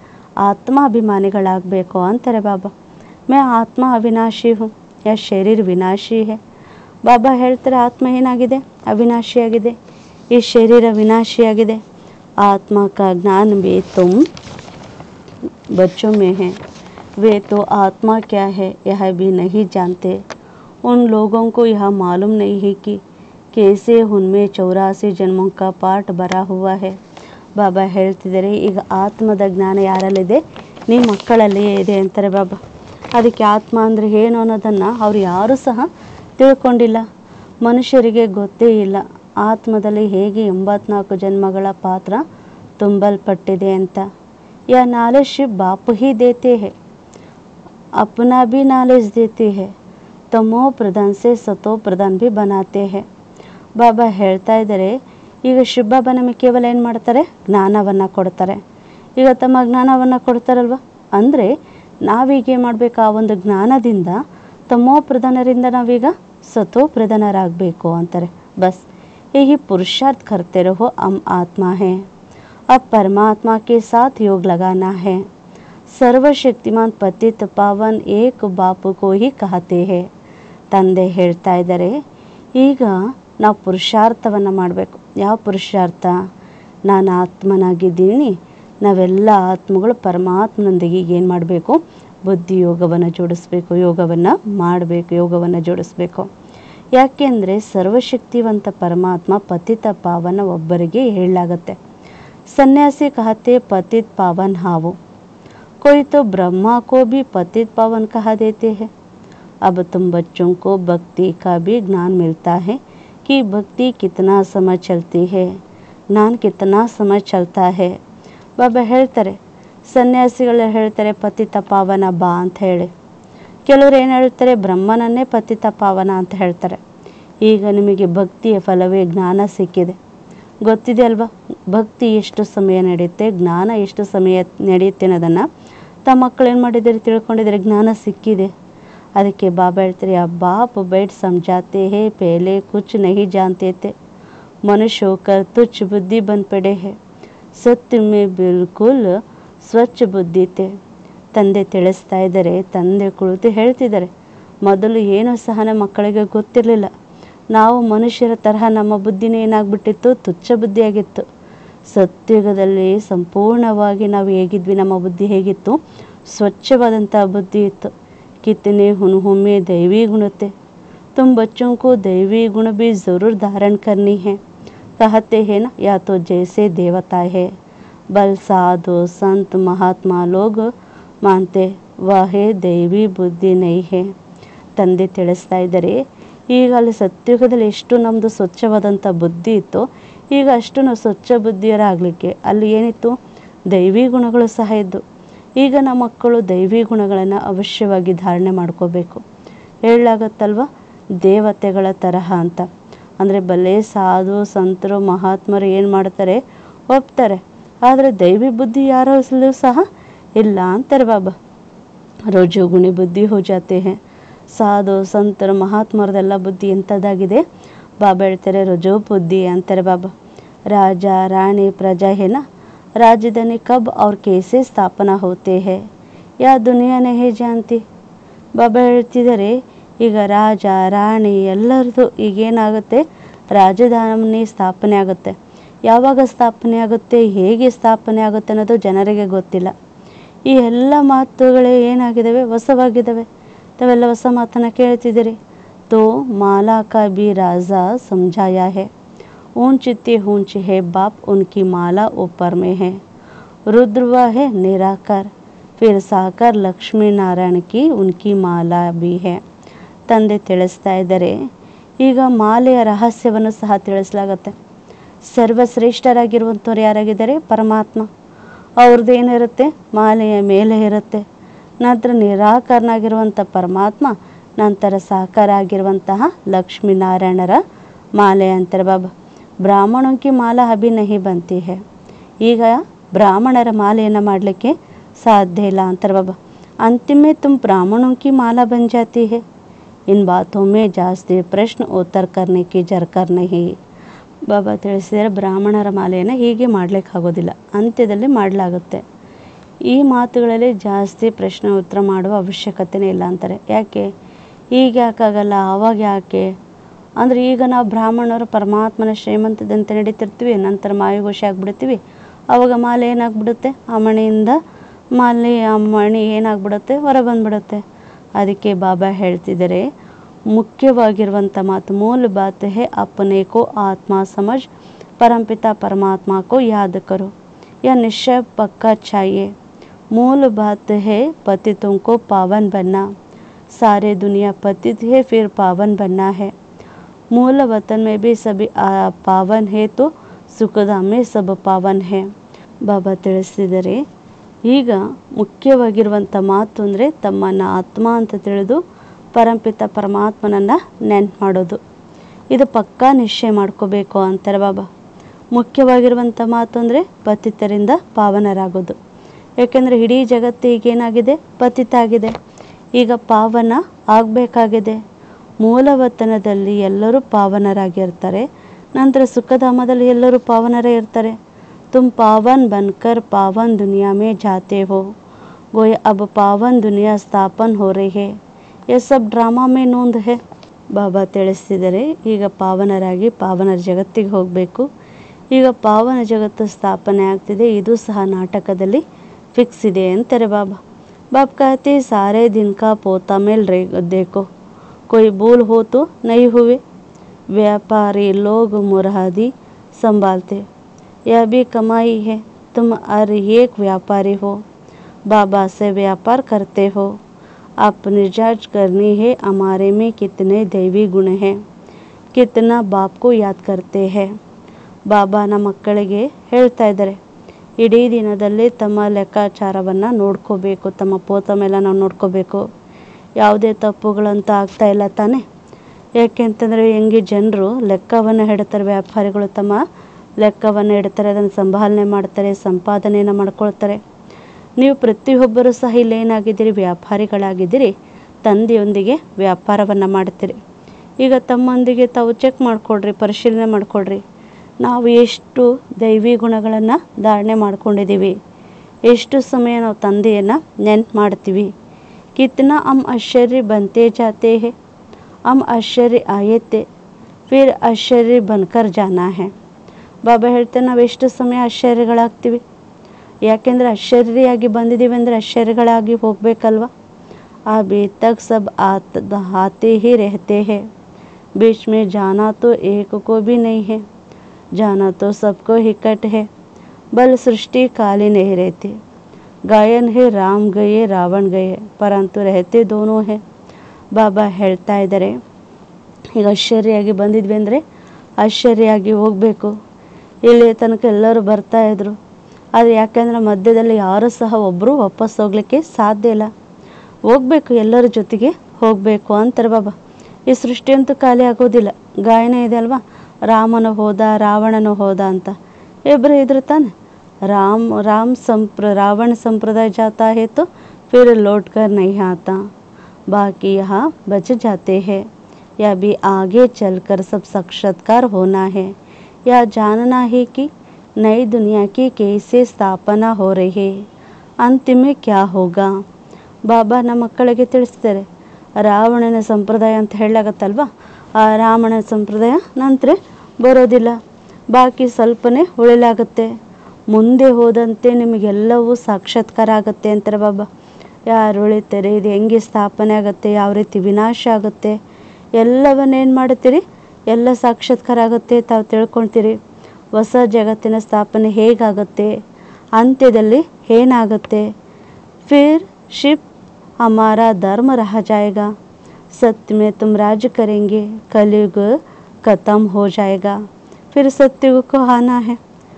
ಆತ್ಮಾಭಿಮಾನಿಗಳಾಗಬೇಕು ಅಂತಾರೆ ಬಾಬಾ ಮೇ ಆತ್ಮ ಅವಿನಾಶಿ ಹೂ ಯಾ ಶರೀರ ವಿನಾಶಿ ಹೇ ಬಾಬಾ ಹೇಳ್ತಾರೆ ಆತ್ಮ ಏನಾಗಿದೆ ಅವಿನಾಶಿಯಾಗಿದೆ ಈ ಶರೀರ ವಿನಾಶಿಯಾಗಿದೆ ಆತ್ಮ ಕಾ ಜ್ಞಾನ ಬಿ ತುಮ್ बच्चों में है वे तो आत्मा क्या है यह भी नहीं जानते उन लोगों को यह मालूम नहीं है कि कैसे उनमें चौरासी जन्मों का पाठ भरा हुआ है ಬಾಬಾ ಹೇಳ್ತಿದ್ದಾರೆ ಈಗ ಆತ್ಮದ ಜ್ಞಾನ ಯಾರಲ್ಲಿದೆ ನಿಮ್ಮ ಮಕ್ಕಳಲ್ಲಿಯೇ ಇದೆ ಅಂತಾರೆ ಬಾಬಾ ಅದಕ್ಕೆ ಆತ್ಮ ಅಂದರೆ ಏನು ಅನ್ನೋದನ್ನು ಅವ್ರು ಯಾರೂ ಸಹ ತಿಳ್ಕೊಂಡಿಲ್ಲ ಮನುಷ್ಯರಿಗೆ ಗೊತ್ತೇ ಇಲ್ಲ ಆತ್ಮದಲ್ಲಿ ಹೇಗೆ ಎಂಬತ್ನಾಲ್ಕು ಜನ್ಮಗಳ ಪಾತ್ರ ತುಂಬಲ್ಪಟ್ಟಿದೆ ಅಂತ यह नॉलेज शिव बाप ही देते हैं अपना भी नॉलेज देते हैं ತಮೋ ಪ್ರಧಾನ್ ಸೆ ಸತೋ ಪ್ರಧಾನ್ ಭಿ ಬನಾತೆ ಹೇ ಬಾಬಾ ಹೇಳ್ತಾ ಇದ್ದಾರೆ ಈಗ ಶಿವಬಾಬಾ ನಮಗೆ ಕೇವಲ ಏನು ಮಾಡ್ತಾರೆ ಜ್ಞಾನವನ್ನು ಕೊಡ್ತಾರೆ ಈಗ ತಮ್ಮ ಜ್ಞಾನವನ್ನು ಕೊಡ್ತಾರಲ್ವ ಅಂದರೆ ನಾವೀಗ ಏನು ಮಾಡಬೇಕು ಆ ಒಂದು ಜ್ಞಾನದಿಂದ ತಮೋ ಪ್ರಧಾನರಿಂದ ನಾವೀಗ ಸತೋ ಪ್ರಧಾನರಾಗಬೇಕು ಅಂತಾರೆ ಬಸ್ यही पुरुषार्थ करते रहो हम आत्मा है अब परमात्मा के साथ योग लगाना है ಸರ್ವಶಕ್ತಿಮಾನ್ ಪತಿತ್ ಪಾವನ್ ಏಕ್ ಬಾಪು ಕೋ ಹಿ ಕಹತೆ ಹೇ ತಂದೆ ಹೇಳ್ತಾ ಇದ್ದಾರೆ ಈಗ ನಾವು ಪುರುಷಾರ್ಥವನ್ನು ಮಾಡಬೇಕು ಯಾವ ಪುರುಷಾರ್ಥ ನಾನು ಆತ್ಮನಾಗಿದ್ದೀನಿ ನಾವೆಲ್ಲ ಆತ್ಮಗಳು ಪರಮಾತ್ಮನೊಂದಿಗೆ ಏನು ಮಾಡಬೇಕು ಬುದ್ಧಿ ಯೋಗವನ್ನು ಜೋಡಿಸ್ಬೇಕು ಯೋಗವನ್ನು ಮಾಡಬೇಕು ಯೋಗವನ್ನು ಜೋಡಿಸ್ಬೇಕು ಯಾಕೆಂದರೆ ಸರ್ವಶಕ್ತಿವಂತ ಪರಮಾತ್ಮ ಪತಿತ ಪಾವನ ಒಬ್ಬರಿಗೆ ಹೇಳಲಾಗತ್ತೆ सन्यासी कहते पतित पावन हावो कोई तो ब्रह्मा को भी पतित पावन कहा देते हैं अब तुम बच्चों को भक्ति का भी ज्ञान मिलता है कि भक्ति कितना समय चलती है ज्ञान कितना समय चलता है ಬಾಬಾ ಹೇಳ್ತಾರೆ ಸನ್ಯಾಸಿಗಳು ಹೇಳ್ತಾರೆ ಪತಿತ ಪಾವನ ಬಾ ಅಂತ ಹೇಳಿ ಕೆಲವರು ಏನು ಹೇಳ್ತಾರೆ ಬ್ರಹ್ಮನನ್ನೇ ಪತಿತ ಪಾವನ ಅಂತ ಹೇಳ್ತಾರೆ ಈಗ ನಿಮಗೆ ಭಕ್ತಿಯ ಫಲವೇ ಜ್ಞಾನ ಸಿಕ್ಕಿದೆ ಗೊತ್ತಿದೆ ಅಲ್ವಾ ಭಕ್ತಿ ಎಷ್ಟು ಸಮಯ ನಡೆಯುತ್ತೆ ಜ್ಞಾನ ಎಷ್ಟು ಸಮಯ ನಡೆಯುತ್ತೆ ಅನ್ನೋದನ್ನು ತಮ್ಮ ಮಕ್ಕಳು ಏನು ಮಾಡಿದ್ದಾರೆ ತಿಳ್ಕೊಂಡಿದ್ದಾರೆ ಜ್ಞಾನ ಸಿಕ್ಕಿದೆ ಅದಕ್ಕೆ ಬಾಬಾ ಹೇಳ್ತಾರೆ ಆ ಬಾಪ್ बैठ समझाते हैं पहले कुछ नहीं जानते थे मनुष्य होकर तुच्छ बुद्धि बन पड़े हैं ಸತ್ಯ ಮೇ ಬಿಲ್ಕುಲ್ ಸ್ವಚ್ಛ ಬುದ್ಧಿ ತೆ ತಂದೆ ತಿಳಿಸ್ತಾ ಇದ್ದಾರೆ ತಂದೆ ಕುಳಿತು ಹೇಳ್ತಿದ್ದಾರೆ ಮೊದಲು ಏನೂ ಸಹ ನಮ್ಮ ಮಕ್ಕಳಿಗೆ ಗೊತ್ತಿರಲಿಲ್ಲ ನಾವು ಮನುಷ್ಯರ ತರಹ ನಮ್ಮ ಬುದ್ಧಿನೇ ಏನಾಗ್ಬಿಟ್ಟಿತ್ತು ತುಚ್ಛ ಬುದ್ಧಿಯಾಗಿತ್ತು ಸತ್ಯುಗದಲ್ಲಿ ಸಂಪೂರ್ಣವಾಗಿ ನಾವು ಹೇಗಿದ್ವಿ ನಮ್ಮ ಬುದ್ಧಿ ಹೇಗಿತ್ತು ಸ್ವಚ್ಛವಾದಂಥ ಬುದ್ಧಿ ಇತ್ತು कितने हुनहों में दैवी गुण थे तुम बच्चों को दैवी गुण भी ज़रूर धारण करनी है कहते हैं ना या तो जैसे देवता है बल साधु संत महात्मा लोग मानते वह दैवी ಬುದ್ಧಿ नहीं है ತಂದೆ ತಿಳಿಸ್ತಾ ಇದ್ದಾರೆ ಈಗ ಅಲ್ಲಿ ಸತ್ಯುಗದಲ್ಲಿ ಎಷ್ಟು ನಮ್ಮದು ಸ್ವಚ್ಛವಾದಂಥ ಬುದ್ಧಿ ಇತ್ತು ಈಗ ಅಷ್ಟು ನಾವು ಸ್ವಚ್ಛ ಬುದ್ಧಿಯರಾಗಲಿಕ್ಕೆ ಅಲ್ಲಿ ಏನಿತ್ತು ದೈವಿ ಗುಣಗಳು ಸಹ ಇದ್ದು ಈಗ ನಮ್ಮ ಮಕ್ಕಳು ದೈವಿ ಗುಣಗಳನ್ನು ಅವಶ್ಯವಾಗಿ ಧಾರಣೆ ಮಾಡ್ಕೋಬೇಕು ಹೇಳಲಾಗತ್ತಲ್ವ ದೇವತೆಗಳ ತರಹ ಅಂತ ಅಂದರೆ ಬಲೆ ಸಾಧು ಸಂತರು ಮಹಾತ್ಮರು ಏನು ಮಾಡ್ತಾರೆ ಒಪ್ತಾರೆ ಆದರೆ ದೈವಿ ಬುದ್ಧಿ ಯಾರಲ್ಲೂ ಸಹ ಇಲ್ಲ ಅಂತಾರೆ ಬಾಬಾ ರೋಜುಗುಣಿ ಬುದ್ಧಿ ಹೋ ಜಾತೆ ಹೇ ಸಾಧು ಸಂತರು ಮಹಾತ್ಮರದೆಲ್ಲ ಬುದ್ಧಿ ಎಂಥದ್ದಾಗಿದೆ ಬಾಬಾ ಹೇಳ್ತಾರೆ ರುಜು ಬುದ್ಧಿ ಅಂತಾರೆ ಬಾಬಾ ರಾಜ ರಾಣಿ ಪ್ರಜಾ ಹೇನ ರಾಜಧಾನಿ ಕಬ್ ಅವ್ರ ಕೇಸೆ ಸ್ಥಾಪನಾ ಹೋತೆ ಹೇ ಯಾ ದುನಿಯಾನೇ ಹೇ ಜಾಂತಿ ಬಾಬಾ ಹೇಳ್ತಿದ್ದಾರೆ ಈಗ ರಾಜ ರಾಣಿ ಎಲ್ಲರದು ಈಗೇನಾಗುತ್ತೆ ರಾಜಧಾನಿ ಸ್ಥಾಪನೆ ಆಗುತ್ತೆ ಯಾವಾಗ ಸ್ಥಾಪನೆ ಆಗುತ್ತೆ ಹೇಗೆ ಸ್ಥಾಪನೆ ಆಗುತ್ತೆ ಅನ್ನೋದು ಜನರಿಗೆ ಗೊತ್ತಿಲ್ಲ ಈ ಎಲ್ಲ ಮಾತುಗಳೇ ಏನಾಗಿದ್ದಾವೆ ಹೊಸವಾಗಿದ್ದಾವೆ ತಾವೆಲ್ಲ ಹೊಸ ಮಾತನ್ನು ಕೇಳ್ತಿದ್ದೀರಿ ತೋ ಮಾಲಾ ಕಾ ಬಿ ರಾಜ ಸಮझाया है ऊंच इतनी ऊंच है बाप उनकी माला ऊपर में है रुद्रव है निराकर फिर साकर ಲಕ್ಷ್ಮೀ ನಾರಾಯಣ ಕಿ ಉನ್ಕಿ ಮಾಲಾ ಬಿ ಹೇ ತಂದೆ ತಿಳಿಸ್ತಾ ಇದ್ದಾರೆ ಈಗ ಮಾಲೆಯ ರಹಸ್ಯವನ್ನು ಸಹ ತಿಳಿಸಲಾಗತ್ತೆ ಸರ್ವಶ್ರೇಷ್ಠರಾಗಿರುವಂಥವ್ರು ಯಾರಾಗಿದ್ದಾರೆ ಪರಮಾತ್ಮ ಅವ್ರದ್ದು ಏನಿರುತ್ತೆ ಮಾಲೆಯ ಮೇಲೆ ಇರುತ್ತೆ ನಂತರ ನಿರಾಕರನಾಗಿರುವಂಥ ಪರಮಾತ್ಮ ನಂತರ ಸಾಕಾರ ಆಗಿರುವಂತಹ ಲಕ್ಷ್ಮೀನಾರಾಯಣರ ಮಾಲೆ ಅಂತಾರೆ ಬಾಬಾ ಬ್ರಾಹ್ಮಣೋಂಕಿ ಮಾಲಾ ಅಭಿ ನಹಿ ಬಂತಿ ಹೇ ಈಗ ಬ್ರಾಹ್ಮಣರ ಮಾಲೆಯನ್ನು ಮಾಡಲಿಕ್ಕೆ ಸಾಧ್ಯ ಇಲ್ಲ ಅಂತಾರೆ ಬಾಬಾ अंतिम में तुम ब्राह्मणों की माला बन जाती है इन बातों में ಜಾಸ್ತಿ ಪ್ರಶ್ನೆ ಉತ್ತರ करने की ಜರ್ಕರ್ नहीं ಬಾಬಾ ತಿಳಿಸಿದರೆ ಬ್ರಾಹ್ಮಣರ ಮಾಲೆಯನ್ನು ಹೀಗೆ ಮಾಡಲಿಕ್ಕಾಗೋದಿಲ್ಲ ಅಂತ್ಯದಲ್ಲಿ ಮಾಡಲಾಗುತ್ತೆ ಈ ಮಾತುಗಳಲ್ಲಿ ಜಾಸ್ತಿ ಪ್ರಶ್ನೆ ಉತ್ತರ ಮಾಡುವ ಅವಶ್ಯಕತೆನೇ ಇಲ್ಲ ಅಂತಾರೆ ಯಾಕೆ ಈಗ ಯಾಕಾಗಲ್ಲ ಆವಾಗ ಯಾಕೆ ಅಂದರೆ ಈಗ ನಾವು ಬ್ರಾಹ್ಮಣರು ಪರಮಾತ್ಮನ ಶ್ರೀಮಂತದಂತೆ ನಡೀತಿರ್ತೀವಿ ನಂತರ ಮಾಯುಘೋಷ ಆಗಿಬಿಡ್ತೀವಿ ಆವಾಗ ಮಾಲೆ ಏನಾಗ್ಬಿಡುತ್ತೆ ಆ ಮಣಿಯಿಂದ ಮಾಲೆ ಆ ಮಣಿ ಏನಾಗ್ಬಿಡುತ್ತೆ ಹೊರ ಬಂದ್ಬಿಡುತ್ತೆ ಅದಕ್ಕೆ ಬಾಬಾ ಹೇಳ್ತಿದ್ದಾರೆ ಮುಖ್ಯವಾಗಿರುವಂಥ ಮಾತು ಮೂಲ ಬಾತ್ ಹೇ ಅಪನೆ ಕೋ ಆತ್ಮ ಸಮझ परमपिता परमात्मा को याद करो यह निश्चय पक्का चाहिए मूल बात है पतितों को पावन बनना सारे दुनिया पतित है फिर पावन बनना है मूल वतन में भी सभी आ, पावन है तो ಸುಖಧಾಮ में सब ಪಾವನ್ है ಬಾಬಾ ತಿಳಿಸಿದರೆ ಈಗ ಮುಖ್ಯವಾಗಿರುವಂಥ ಮಾತು ಅಂದರೆ ತಮ್ಮನ್ನು ಆತ್ಮ ಅಂತ ತಿಳಿದು ಪರಂಪಿತ ಪರಮಾತ್ಮನನ್ನು ನೆನ್ಪು ಮಾಡೋದು ಇದು ಪಕ್ಕಾ ನಿಶ್ಚಯ ಮಾಡ್ಕೋಬೇಕು ಅಂತಾರೆ ಬಾಬಾ ಮುಖ್ಯವಾಗಿರುವಂಥ ಮಾತು ಅಂದರೆ ಪತಿತರಿಂದ ಪಾವನರಾಗೋದು ಯಾಕೆಂದರೆ ಇಡೀ ಜಗತ್ತು ಈಗೇನಾಗಿದೆ ಪತಿತ ಆಗಿದೆ ಈಗ ಪಾವನ ಆಗಬೇಕಾಗಿದೆ ಮೂಲವತನದಲ್ಲಿ ಎಲ್ಲರೂ ಪಾವನರಾಗಿರ್ತಾರೆ ನಂತರ ಸುಖಧಾಮದಲ್ಲಿ ಎಲ್ಲರೂ ಪಾವನರೇ ಇರ್ತಾರೆ ತುಮ್ ಪಾವನ್ ಬನ್ಕರ್ ಪಾವನ್ ದುನಿಯಾ ಮೇ ಜಾತೆ ಹೋ ಗೋಯ ಅಬ್ ಪಾವನ್ ದುನಿಯಾ ಸ್ಥಾಪನ್ ಹೋ ರಹಿ ಹೇ ये सब ಡ್ರಾಮಾ ಮೇ ನೋಂದ್ ಹೇ ಬಾಬಾ ತಿಳಿಸ್ತಿದ್ದಾರೆ ಈಗ ಪಾವನರಾಗಿ ಪಾವನರ ಜಗತ್ತಿಗೆ ಹೋಗಬೇಕು ಈಗ ಪಾವನ ಜಗತ್ತು ಸ್ಥಾಪನೆ ಆಗ್ತಿದೆ ಇದು ಸಹ ನಾಟಕದಲ್ಲಿ ಫಿಕ್ಸ್ ಇದೆ ಅಂತಾರೆ ಬಾಬಾ ಬಾಬ್ कहते सारे दिन का पोता मेल रे देखो कोई भूल हो तो नहीं हुए व्यापारी लोग मुरादी संभालते यह भी कमाई है तुम हर एक व्यापारी हो बाबा से व्यापार करते हो अपनी जांच करनी है हमारे में कितने दैवी गुण हैं कितना बाप को याद करते हैं ಬಾಬಾನ ಮಕ್ಕಳಿಗೆ ಹೇಳ್ತಾ ಇದ್ದಾರೆ ಇಡೀ ದಿನದಲ್ಲಿ ತಮ್ಮ ಲೆಕ್ಕಾಚಾರವನ್ನು ನೋಡ್ಕೋಬೇಕು ತಮ್ಮ ಪೋತ ಮೇಲೆ ನಾವು ನೋಡ್ಕೋಬೇಕು ಯಾವುದೇ ತಪ್ಪುಗಳಂತ ಆಗ್ತಾ ಇಲ್ಲ ತಾನೇ ಯಾಕೆಂತಂದರೆ ಹೆಂಗೆ ಜನರು ಲೆಕ್ಕವನ್ನು ಇಡ್ತಾರೆ ವ್ಯಾಪಾರಿಗಳು ತಮ್ಮ ಲೆಕ್ಕವನ್ನು ಇಡ್ತಾರೆ ಅದನ್ನು ಸಂಭಾಲನೆ ಮಾಡ್ತಾರೆ ಸಂಪಾದನೆಯನ್ನು ಮಾಡ್ಕೊಳ್ತಾರೆ ನೀವು ಪ್ರತಿಯೊಬ್ಬರೂ ಸಹ ಇಲ್ಲೇನಾಗಿದ್ದೀರಿ ವ್ಯಾಪಾರಿಗಳಾಗಿದ್ದೀರಿ ತಂದೆಯೊಂದಿಗೆ ವ್ಯಾಪಾರವನ್ನು ಮಾಡ್ತೀರಿ ಈಗ ತಮ್ಮೊಂದಿಗೆ ತಾವು ಚೆಕ್ ಮಾಡಿಕೊಡ್ರಿ ಪರಿಶೀಲನೆ ಮಾಡಿಕೊಡ್ರಿ ನಾವು ಎಷ್ಟು ದೈವಿ ಗುಣಗಳನ್ನು ಧಾರಣೆ ಮಾಡ್ಕೊಂಡಿದ್ದೀವಿ ಎಷ್ಟು ಸಮಯ ನಾವು ತಂದೆಯನ್ನು ನೆನ್ಪು ಮಾಡ್ತೀವಿ ಕಿತ್ನಾ ಹಮ್ ಆಶ್ಚರ್ಯ ಬಂತೆ ಜಾತೆ ಹೇ ಹಮ್ ಆಶ್ಚರ್ಯ ಆಯತ್ತೆ ಫಿರ್ ಆಶ್ಚರ್ಯ ಬನ್ಕರ್ ಜಾನಾ ಹೇ ಬಾಬಾ ಹೇಳ್ತಾರೆ ನಾವು ಎಷ್ಟು ಸಮಯ ಆಶ್ಚರ್ಯಗಳಾಗ್ತೀವಿ ಯಾಕೆಂದರೆ ಆಶ್ಚರ್ಯಾಗಿ ಬಂದಿದ್ದೀವಿ ಅಂದರೆ ಆಶ್ಚರ್ಯಗಳಾಗಿ ಹೋಗಬೇಕಲ್ವ अभी तक सब आत, आते ही रहते हैं बीच में जाना तो एक को भी नहीं है जाना तो सबको हिकट है बल सृष्टि काली नहीं रहती गायन है राम गए रावण गए परंतु रहते दोनों है ಬಾಬಾ ಹೇಳ್ತಾ ಇದ್ದಾರೆ ಈಗ ಆಶ್ಚರ್ಯಾಗಿ ಬಂದಿದ್ವಿ ಅಂದರೆ ಆಶ್ಚರ್ಯಾಗಿ ಹೋಗಬೇಕು ಇಲ್ಲಿ ತನಕ ಎಲ್ಲರೂ ಬರ್ತಾ ಇದ್ರು ಆದರೆ ಯಾಕೆಂದರೆ ಮಧ್ಯದಲ್ಲಿ ಯಾರೂ ಸಹ ಒಬ್ಬರು ವಾಪಸ್ ಹೋಗ್ಲಿಕ್ಕೆ ಸಾಧ್ಯ ಇಲ್ಲ ಹೋಗ್ಬೇಕು ಎಲ್ಲರ ಜೊತೆಗೆ ಹೋಗಬೇಕು ಅಂತಾರೆ ಬಾಬಾ ಈ ಸೃಷ್ಟಿಯಂತೂ ಖಾಲಿ ಆಗೋದಿಲ್ಲ ಗಾಯನ ಇದೆ ಅಲ್ವಾ ರಾಮನ ಹೋದ ರಾವಣನ ಹೋದ ಅಂತ ಇಬ್ಬರು ಇದ್ರು ತಾನೆ ರಾಮ್ ರಾಮ್ ಸಂಪ್ರ रावण संप्रदाय जाता है तो फिर लौट कर नहीं आता बाकी यहाँ बच जाते हैं या भी आगे चलकर सब साक्षात्कार होना है या जानना है कि नई दुनिया की कैसे स्थापना हो रही है अंतिम में क्या होगा ಬಾಬಾ ನಮ್ಮ ಮಕ್ಕಳಿಗೆ ತಿಳಿಸ್ತಾರೆ ರಾವಣನ ಸಂಪ್ರದಾಯ ಅಂತ ಹೇಳಾಗತ್ತಲ್ವ ಆ ರಾವಣನ ಸಂಪ್ರದಾಯ ನಂತರ ಬರೋದಿಲ್ಲ ಬಾಕಿ ಸ್ವಲ್ಪನೇ ಉಳಿಲಾಗುತ್ತೆ ಮುಂದೆ ಹೋದಂತೆ ನಿಮಗೆಲ್ಲವೂ ಸಾಕ್ಷಾತ್ಕಾರ ಆಗುತ್ತೆ ಅಂತಾರೆ ಬಾಬಾ ಯಾರು ಉಳಿತಾರೆ ಇದು ಹೆಂಗೆ ಸ್ಥಾಪನೆ ಆಗುತ್ತೆ ಯಾವ ರೀತಿ ವಿನಾಶ ಆಗುತ್ತೆ ಎಲ್ಲವನ್ನೇನು ಮಾಡ್ತೀರಿ ಎಲ್ಲ ಸಾಕ್ಷಾತ್ಕಾರ ಆಗುತ್ತೆ ತಾವು ತಿಳ್ಕೊಳ್ತೀರಿ ಹೊಸ ಜಗತ್ತಿನ ಸ್ಥಾಪನೆ ಹೇಗಾಗುತ್ತೆ ಅಂತ್ಯದಲ್ಲಿ ಏನಾಗುತ್ತೆ फिर शिव हमारा धर्म रह जाएगा सत्य में तुम राज करेंगे कलयुग खत्म हो जाएगा फिर सत्युग को आना है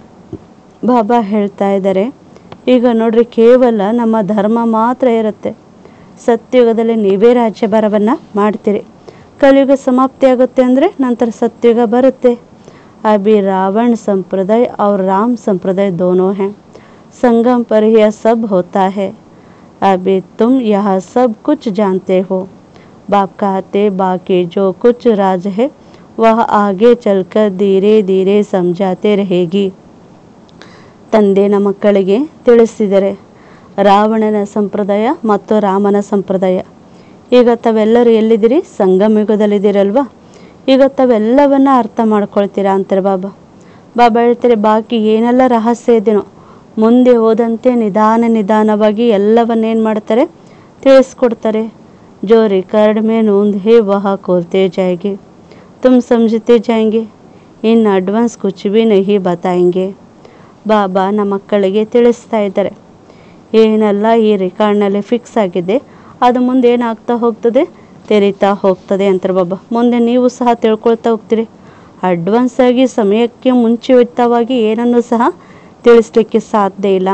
ಬಾಬಾ ಹೇಳ್ತಾ ಇದ್ದಾರೆ ಈಗ ನೋಡ್ರಿ ಕೇವಲ ನಮ್ಮ ಧರ್ಮ ಮಾತ್ರ ಇರುತ್ತೆ ಸತ್ಯುಗದಲ್ಲಿ ನೀವೇ ರಾಜ್ಯಭಾರವನ್ನು ಮಾಡ್ತೀರಿ ಕಲಿಯುಗ ಸಮಾಪ್ತಿ ಆಗುತ್ತೆ ಅಂದರೆ ನಂತರ ಸತ್ಯುಗ ಬರುತ್ತೆ अभी रावण संप्रदाय और राम संप्रदाय दोनों हैं संगम पर यह सब होता है अभी तुम यह सब कुछ जानते हो बाप कहते बाकी जो कुछ राज है वह आगे चलकर धीरे धीरे समझाते रहेगी ತಂದೆನ ಮಕ್ಕಳಿಗೆ ತಿಳಿಸಿದರೆ ರಾವಣನ ಸಂಪ್ರದಾಯ ಮತ್ತು ರಾಮನ ಸಂಪ್ರದಾಯ ಈಗ ತಾವೆಲ್ಲರೂ ಎಲ್ಲಿದ್ದೀರಿ ಸಂಗಮಯುಗದಲ್ಲಿದ್ದೀರಲ್ವಾ ಈಗ ತಾವೆಲ್ಲವನ್ನ ಅರ್ಥ ಮಾಡ್ಕೊಳ್ತೀರಾ ಅಂತಾರೆ ಬಾಬಾ ಬಾಬಾ ಹೇಳ್ತಾರೆ ಬಾಕಿ ಏನೆಲ್ಲ ರಹಸ್ಯ ಇದೆನೋ ಮುಂದೆ ಹೋದಂತೆ ನಿಧಾನ ನಿಧಾನವಾಗಿ ಎಲ್ಲವನ್ನೇನು ಮಾಡ್ತಾರೆ ತಿಳಿಸ್ಕೊಡ್ತಾರೆ जो रिकॉर्ड में नोंद है वह खोलते जाएंगे तुम समझते जाएंगे इन ಅಡ್ವಾನ್ಸ್ ಕುಚ್ ಭಿ ನಹಿ ಬತಾಯಂಗೆ ಬಾಬಾ ನಮ್ಮ ಮಕ್ಕಳಿಗೆ ತಿಳಿಸ್ತಾ ಇದ್ದಾರೆ ಏನೆಲ್ಲ ಈ ರೆಕಾರ್ಡ್ನಲ್ಲಿ ಫಿಕ್ಸ್ ಆಗಿದೆ ಅದು ಮುಂದೆ ಏನಾಗ್ತಾ ಹೋಗ್ತದೆ ತೆರೀತಾ ಹೋಗ್ತದೆ ಅಂತಾರೆ ಬಾಬಾ ಮುಂದೆ ನೀವು ಸಹ ತಿಳ್ಕೊಳ್ತಾ ಹೋಗ್ತೀರಿ ಅಡ್ವಾನ್ಸ್ ಆಗಿ ಸಮಯಕ್ಕೆ ಮುಂಚಿತವಾಗಿ ಏನನ್ನು ಸಹ ತಿಳಿಸ್ಲಿಕ್ಕೆ ಸಾಧ್ಯ ಇಲ್ಲ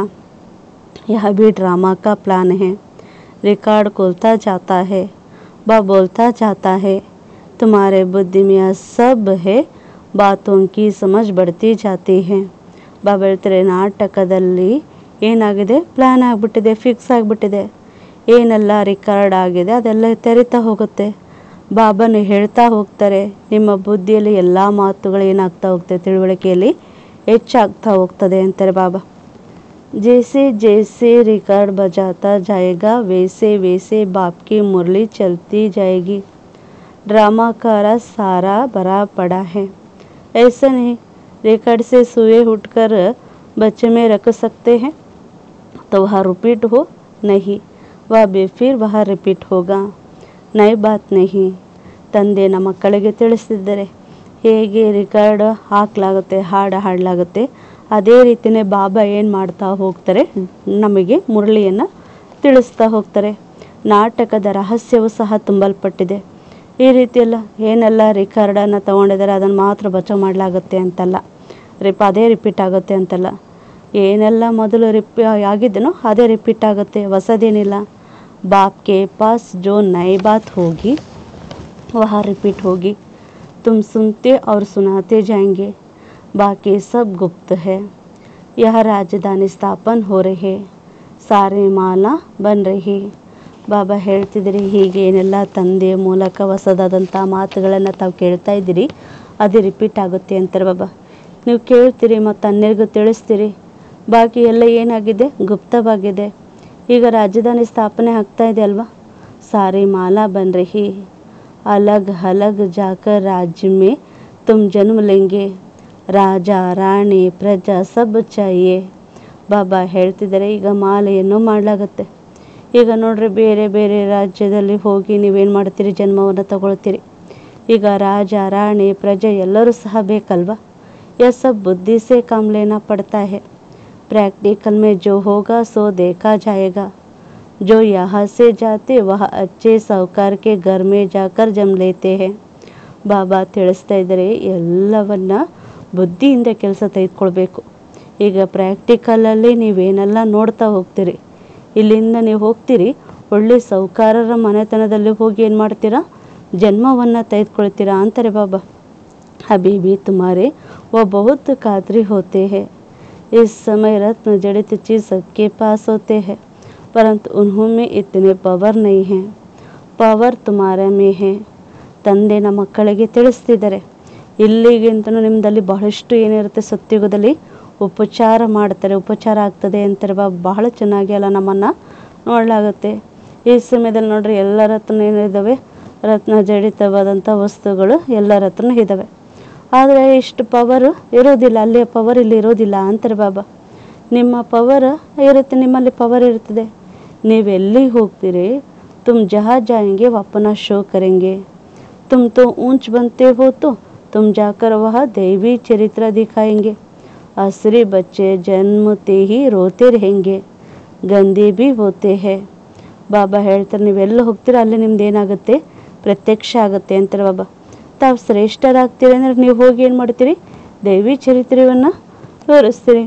यह भी ड्रामा का प्लान है रिकॉर्ड खोलता जाता है व बोलता जाता है तुम्हारे बुद्धि में यह सब है बातों की समझ बढ़ती जाती है ಬಾಬಾ ಹೇಳ್ತಾರೆ ನಾಟಕದಲ್ಲಿ ಏನಾಗಿದೆ ಪ್ಲ್ಯಾನ್ ಆಗಿಬಿಟ್ಟಿದೆ ಫಿಕ್ಸ್ ಆಗಿಬಿಟ್ಟಿದೆ ಏನೆಲ್ಲ ರಿಕಾರ್ಡ್ ಆಗಿದೆ ಅದೆಲ್ಲ ತೆರಿತಾ ಹೋಗುತ್ತೆ ಬಾಬಾನು ಹೇಳ್ತಾ ಹೋಗ್ತಾರೆ ನಿಮ್ಮ ಬುದ್ಧಿಯಲ್ಲಿ ಎಲ್ಲ ಮಾತುಗಳು ಏನಾಗ್ತಾ ಹೋಗ್ತದೆ ತಿಳುವಳಿಕೆಯಲ್ಲಿ ಹೆಚ್ಚಾಗ್ತಾ ಹೋಗ್ತದೆ ಅಂತಾರೆ ಬಾಬಾ जैसे जैसे रिकॉर्ड बजाता जाएगा वैसे वैसे बाप की मुरली चलती जाएगी ड्रामा का रस सारा भरा पड़ा है ऐसा नहीं रिकॉर्ड से सुए उठकर बच्चे में रख सकते हैं तो वह रिपीट हो नहीं वह भी फिर वह रिपीट होगा नई बात नहीं ತಂದೆ ನಮ್ಮ ಮಕ್ಕಳಿಗೆ ತಿಳಿಸ್ತಿದ್ದಾರೆ ಹೇಗೆ ರಿಕಾರ್ಡ್ ಹಾಕಲಾಗುತ್ತೆ ಹಾಡು ಹಾಡಲಾಗುತ್ತೆ ಅದೇ ರೀತಿಯೇ ಬಾಬಾ ಏನು ಮಾಡ್ತಾ ಹೋಗ್ತಾರೆ ನಮಗೆ ಮುರಳಿಯನ್ನು ತಿಳಿಸ್ತಾ ಹೋಗ್ತಾರೆ ನಾಟಕದ ರಹಸ್ಯವೂ ಸಹ ತುಂಬಲ್ಪಟ್ಟಿದೆ ಈ ರೀತಿಯೆಲ್ಲ ಏನೆಲ್ಲ ರಿಕಾರ್ಡನ್ನು ತೊಗೊಂಡಿದ್ದಾರೆ ಅದನ್ನು ಮಾತ್ರ ಬಚಾವ್ ಮಾಡಲಾಗುತ್ತೆ ಅಂತಲ್ಲ ರಿಪ್ ಅದೇ ರಿಪೀಟ್ ಆಗುತ್ತೆ ಅಂತಲ್ಲ ಏನೆಲ್ಲ ಮೊದಲು ರಿಪ್ ಆಗಿದ್ದನೋ ಅದೇ ರಿಪೀಟ್ ಆಗುತ್ತೆ ಹೊಸದೇನಿಲ್ಲ ಬಾಪ್ ಕೆ ಪಾಸ್ ಜೋ ನೈ ಬಾತ್ ಹೋಗಿ वह रिपीट होगी तुम सुनते और सुनाते जाएंगे बाकी सब गुप्त है यह राजधानी स्थापन हो रही है सारे ಮಾಲಾ ಬನ್ ರಹಿ ಬಾಬಾ ಹೇಳ್ತಿದ್ದೀರಿ ಹೀಗೆ ಏನೆಲ್ಲ ತಂದೆಯ ಮೂಲಕ ಹೊಸದಾದಂಥ ಮಾತುಗಳನ್ನು ತಾವು ಕೇಳ್ತಾ ಇದ್ದೀರಿ ಅದೇ ರಿಪೀಟ್ ಆಗುತ್ತೆ ಅಂತಾರೆ ಬಾಬಾ ನೀವು ಕೇಳ್ತೀರಿ ಮತ್ತು ಅನ್ಯರಿಗೂ ತಿಳಿಸ್ತೀರಿ ಬಾಕಿ ಎಲ್ಲ ಏನಾಗಿದೆ ಗುಪ್ತವಾಗಿದೆ ಈಗ ರಾಜಧಾನಿ ಸ್ಥಾಪನೆ ಆಗ್ತಾ ಇದೆ ಅಲ್ವಾ ಸಾರಿ ಮಾಲಾ ಬನ್ ರಹಿ अलग अलग जाकर राज्य में तुम जन्म लेंगे ರಾಜ ರಾಣಿ ಪ್ರಜಾ ಸಬ್ ಚಾಹಿಯೆ ಬಾಬಾ ಹೇಳ್ತಿದ್ದಾರೆ ಈಗ ಮಾಲೆಯನ್ನು ಮಾಡಲಾಗತ್ತೆ ಈಗ ನೋಡ್ರಿ ಬೇರೆ ಬೇರೆ ರಾಜ್ಯದಲ್ಲಿ ಹೋಗಿ ನೀವೇನು ಮಾಡ್ತೀರಿ ಜನ್ಮವನ್ನು ತಗೊಳ್ತೀರಿ ಈಗ ರಾಜ ರಾಣಿ ಪ್ರಜೆ ಎಲ್ಲರೂ ಸಹ ಬೇಕಲ್ವಾ यह सब बुद्धि से काम लेना पड़ता है प्रैक्टिकल में जो होगा सो देखा जाएगा जो यहाँ से जाते वह अच्छे साहूकार के घर में जाकर जम लेते हैं ಬಾಬಾ ತಿಳಿಸ್ತಾ ಇದ್ದಾರೆ ಎಲ್ಲವನ್ನ ಬುದ್ಧಿಯಿಂದ ಕೆಲಸ ತೆಗೆದುಕೊಳ್ಬೇಕು ಈಗ ಪ್ರಾಕ್ಟಿಕಲಲ್ಲಿ ನೀವೇನೆಲ್ಲ ನೋಡ್ತಾ ಹೋಗ್ತೀರಿ ಇಲ್ಲಿಂದ ನೀವು ಹೋಗ್ತೀರಿ ಒಳ್ಳೆ ಸೌಕಾರರ ಮನೆತನದಲ್ಲಿ ಹೋಗಿ ಏನು ಮಾಡ್ತೀರಾ ಜನ್ಮವನ್ನು ತೆಗೆದುಕೊಳ್ತೀರಾ ಅಂತಾರೆ ಬಾಬಾ अभी भी तुम्हारे वो बहुत कादरी होते हैं इस समय रत्न जड़ित चीज सबके पास होते हैं परंतु उन्होंने इतने पवर नहीं है ಪವರ್ तुम्हारे में है ತಂದೆನ ಮಕ್ಕಳಿಗೆ ತಿಳಿಸ್ತಿದ್ದಾರೆ ಇಲ್ಲಿಗಿಂತನೂ ನಿಮ್ಮದಲ್ಲಿ ಬಹಳಷ್ಟು ಏನಿರುತ್ತೆ ಸತ್ಯುಗದಲ್ಲಿ ಉಪಚಾರ ಮಾಡ್ತಾರೆ ಉಪಚಾರ ಆಗ್ತದೆ ಅಂತಾರೆ ಬಾ ಬಹಳ ಚೆನ್ನಾಗಿ ಅಲ್ಲ ನಮ್ಮನ್ನು ನೋಡಲಾಗುತ್ತೆ ಈ ಸಮಯದಲ್ಲಿ ನೋಡ್ರಿ ಎಲ್ಲರ ಹತ್ರನೂ ಏನಿದ್ದಾವೆ ರತ್ನ ಜಡಿತವಾದಂಥ ವಸ್ತುಗಳು ಎಲ್ಲರ ಹತ್ರನೂ ಇದ್ದಾವೆ ಆದರೆ ಇಷ್ಟು ಪವರ್ ಇರೋದಿಲ್ಲ ಅಲ್ಲಿ ಪವರ್ ಇಲ್ಲಿ ಇರೋದಿಲ್ಲ ಅಂತಾರೆ ಬಾಬಾ ನಿಮ್ಮ ಪವರ್ ಇರುತ್ತೆ ನಿಮ್ಮಲ್ಲಿ ಪವರ್ ಇರ್ತದೆ ನೀವು ಎಲ್ಲಿಗೆ ಹೋಗ್ತೀರಿ ತುಮ್ ಜहाँ जाएंगे वो अपना शो करेंगे तुम तो ऊंच बनते हो तो तुम जाकर वह दैवी चरित्र दिखाएंगे असली बच्चे जन्मते ही रोते रहेंगे गंदे भी होते हैं ಬಾಬಾ ಹೇಳ್ತಾರೆ ನೀವೆಲ್ಲ ಹೋಗ್ತೀರ ಅಲ್ಲಿ ನಿಮ್ದು ಏನಾಗುತ್ತೆ ಪ್ರತ್ಯಕ್ಷ ಆಗುತ್ತೆ ಅಂತಾರೆ ಬಾಬಾ ತಾವು ಶ್ರೇಷ್ಠರಾಗ್ತೀರಿ ಅಂದ್ರೆ ನೀವು ಹೋಗಿ ಏನು ಮಾಡ್ತೀರಿ ದೈವಿ ಚರಿತ್ರೆಯನ್ನು ತೋರಿಸ್ತೀರಿ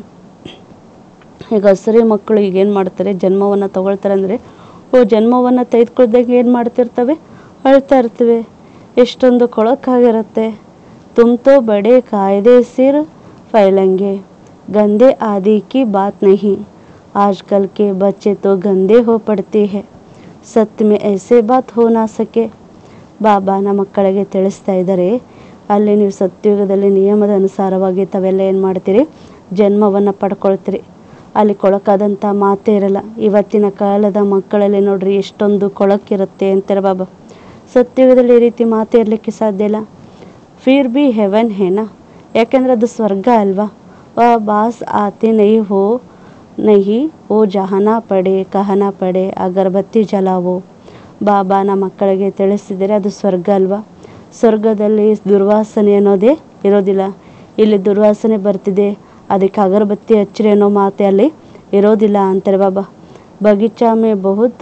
ಈಗ ಹಸಿರಿ ಮಕ್ಕಳು ಈಗ ಏನು ಮಾಡ್ತಾರೆ ಜನ್ಮವನ್ನು ತಗೊಳ್ತಾರೆ ಅಂದರೆ ಓ ಜನ್ಮವನ್ನು ತೆಗೆದುಕೊಳ್ದಾಗ ಏನು ಮಾಡ್ತಿರ್ತವೆ ಅಳ್ತಾ ಇರ್ತವೆ ಎಷ್ಟೊಂದು ಕೊಳಕಾಗಿರುತ್ತೆ ತುಮ್ ತೋ ಬಡೆ ಕಾಯ್ದೆ ಸಿರ್ ಫೈಲಂಗೆ ಗಂದೆ ಆದಿ ಕಿ ಬಾತ್ नहीं आजकल के बच्चे तो गंदे हो पड़ते हैं सत्य में ऐसे बात हो ना सके ಬಾಬಾನ ಮಕ್ಕಳಿಗೆ ತಿಳಿಸ್ತಾ ಇದ್ದಾರೆ ಅಲ್ಲಿ ನೀವು ಸತ್ಯುಗದಲ್ಲಿ ನಿಯಮದ ಅನುಸಾರವಾಗಿ ತಾವೆಲ್ಲ ಏನು ಮಾಡ್ತೀರಿ ಜನ್ಮವನ್ನು ಪಡ್ಕೊಳ್ತೀರಿ ಅಲ್ಲಿ ಕೊಳಕಾದಂಥ ಮಾತೇ ಇರಲ್ಲ ಇವತ್ತಿನ ಕಾಲದ ಮಕ್ಕಳಲ್ಲಿ ನೋಡ್ರಿ ಎಷ್ಟೊಂದು ಕೊಳಕಿರುತ್ತೆ ಅಂತಾರೆ ಬಾಬಾ ಸತ್ಯುಗದಲ್ಲಿ ಈ ರೀತಿ ಮಾತೇ ಇರಲಿಕ್ಕೆ ಸಾಧ್ಯ ಇಲ್ಲ ಫಿರ್ ಬಿ ಹೆವನ್ ಹೇನಾ ಯಾಕೆಂದ್ರೆ ಅದು ಸ್ವರ್ಗ ಅಲ್ವಾ ವಾ ಬಾಸ್ ಆತೆ ನೈ ಹೋ ನಹಿ ಓ ಜಹನಾ ಪಡೆ ಕಹನಾ ಪಡೆ ಅಗರಬತ್ತಿ ಜಲಾವೋ ಬಾಬಾನ ಮಕ್ಕಳಿಗೆ ತಿಳಿಸಿದರೆ ಅದು ಸ್ವರ್ಗ ಅಲ್ವಾ ಸ್ವರ್ಗದಲ್ಲಿ ದುರ್ವಾಸನೆ ಅನ್ನೋದೇ ಇರೋದಿಲ್ಲ ಇಲ್ಲಿ ದುರ್ವಾಸನೆ ಬರ್ತಿದೆ ಅದಕ್ಕೆ ಅಗರಬತ್ತಿ ಹಚ್ಚಿರಿ ಅನ್ನೋ ಮಾತೆ ಅಲ್ಲಿ ಇರೋದಿಲ್ಲ ಅಂತಾರೆ ಬಾಬಾ ಬಗೀಚಾ ಮೇ ಬಹುತ್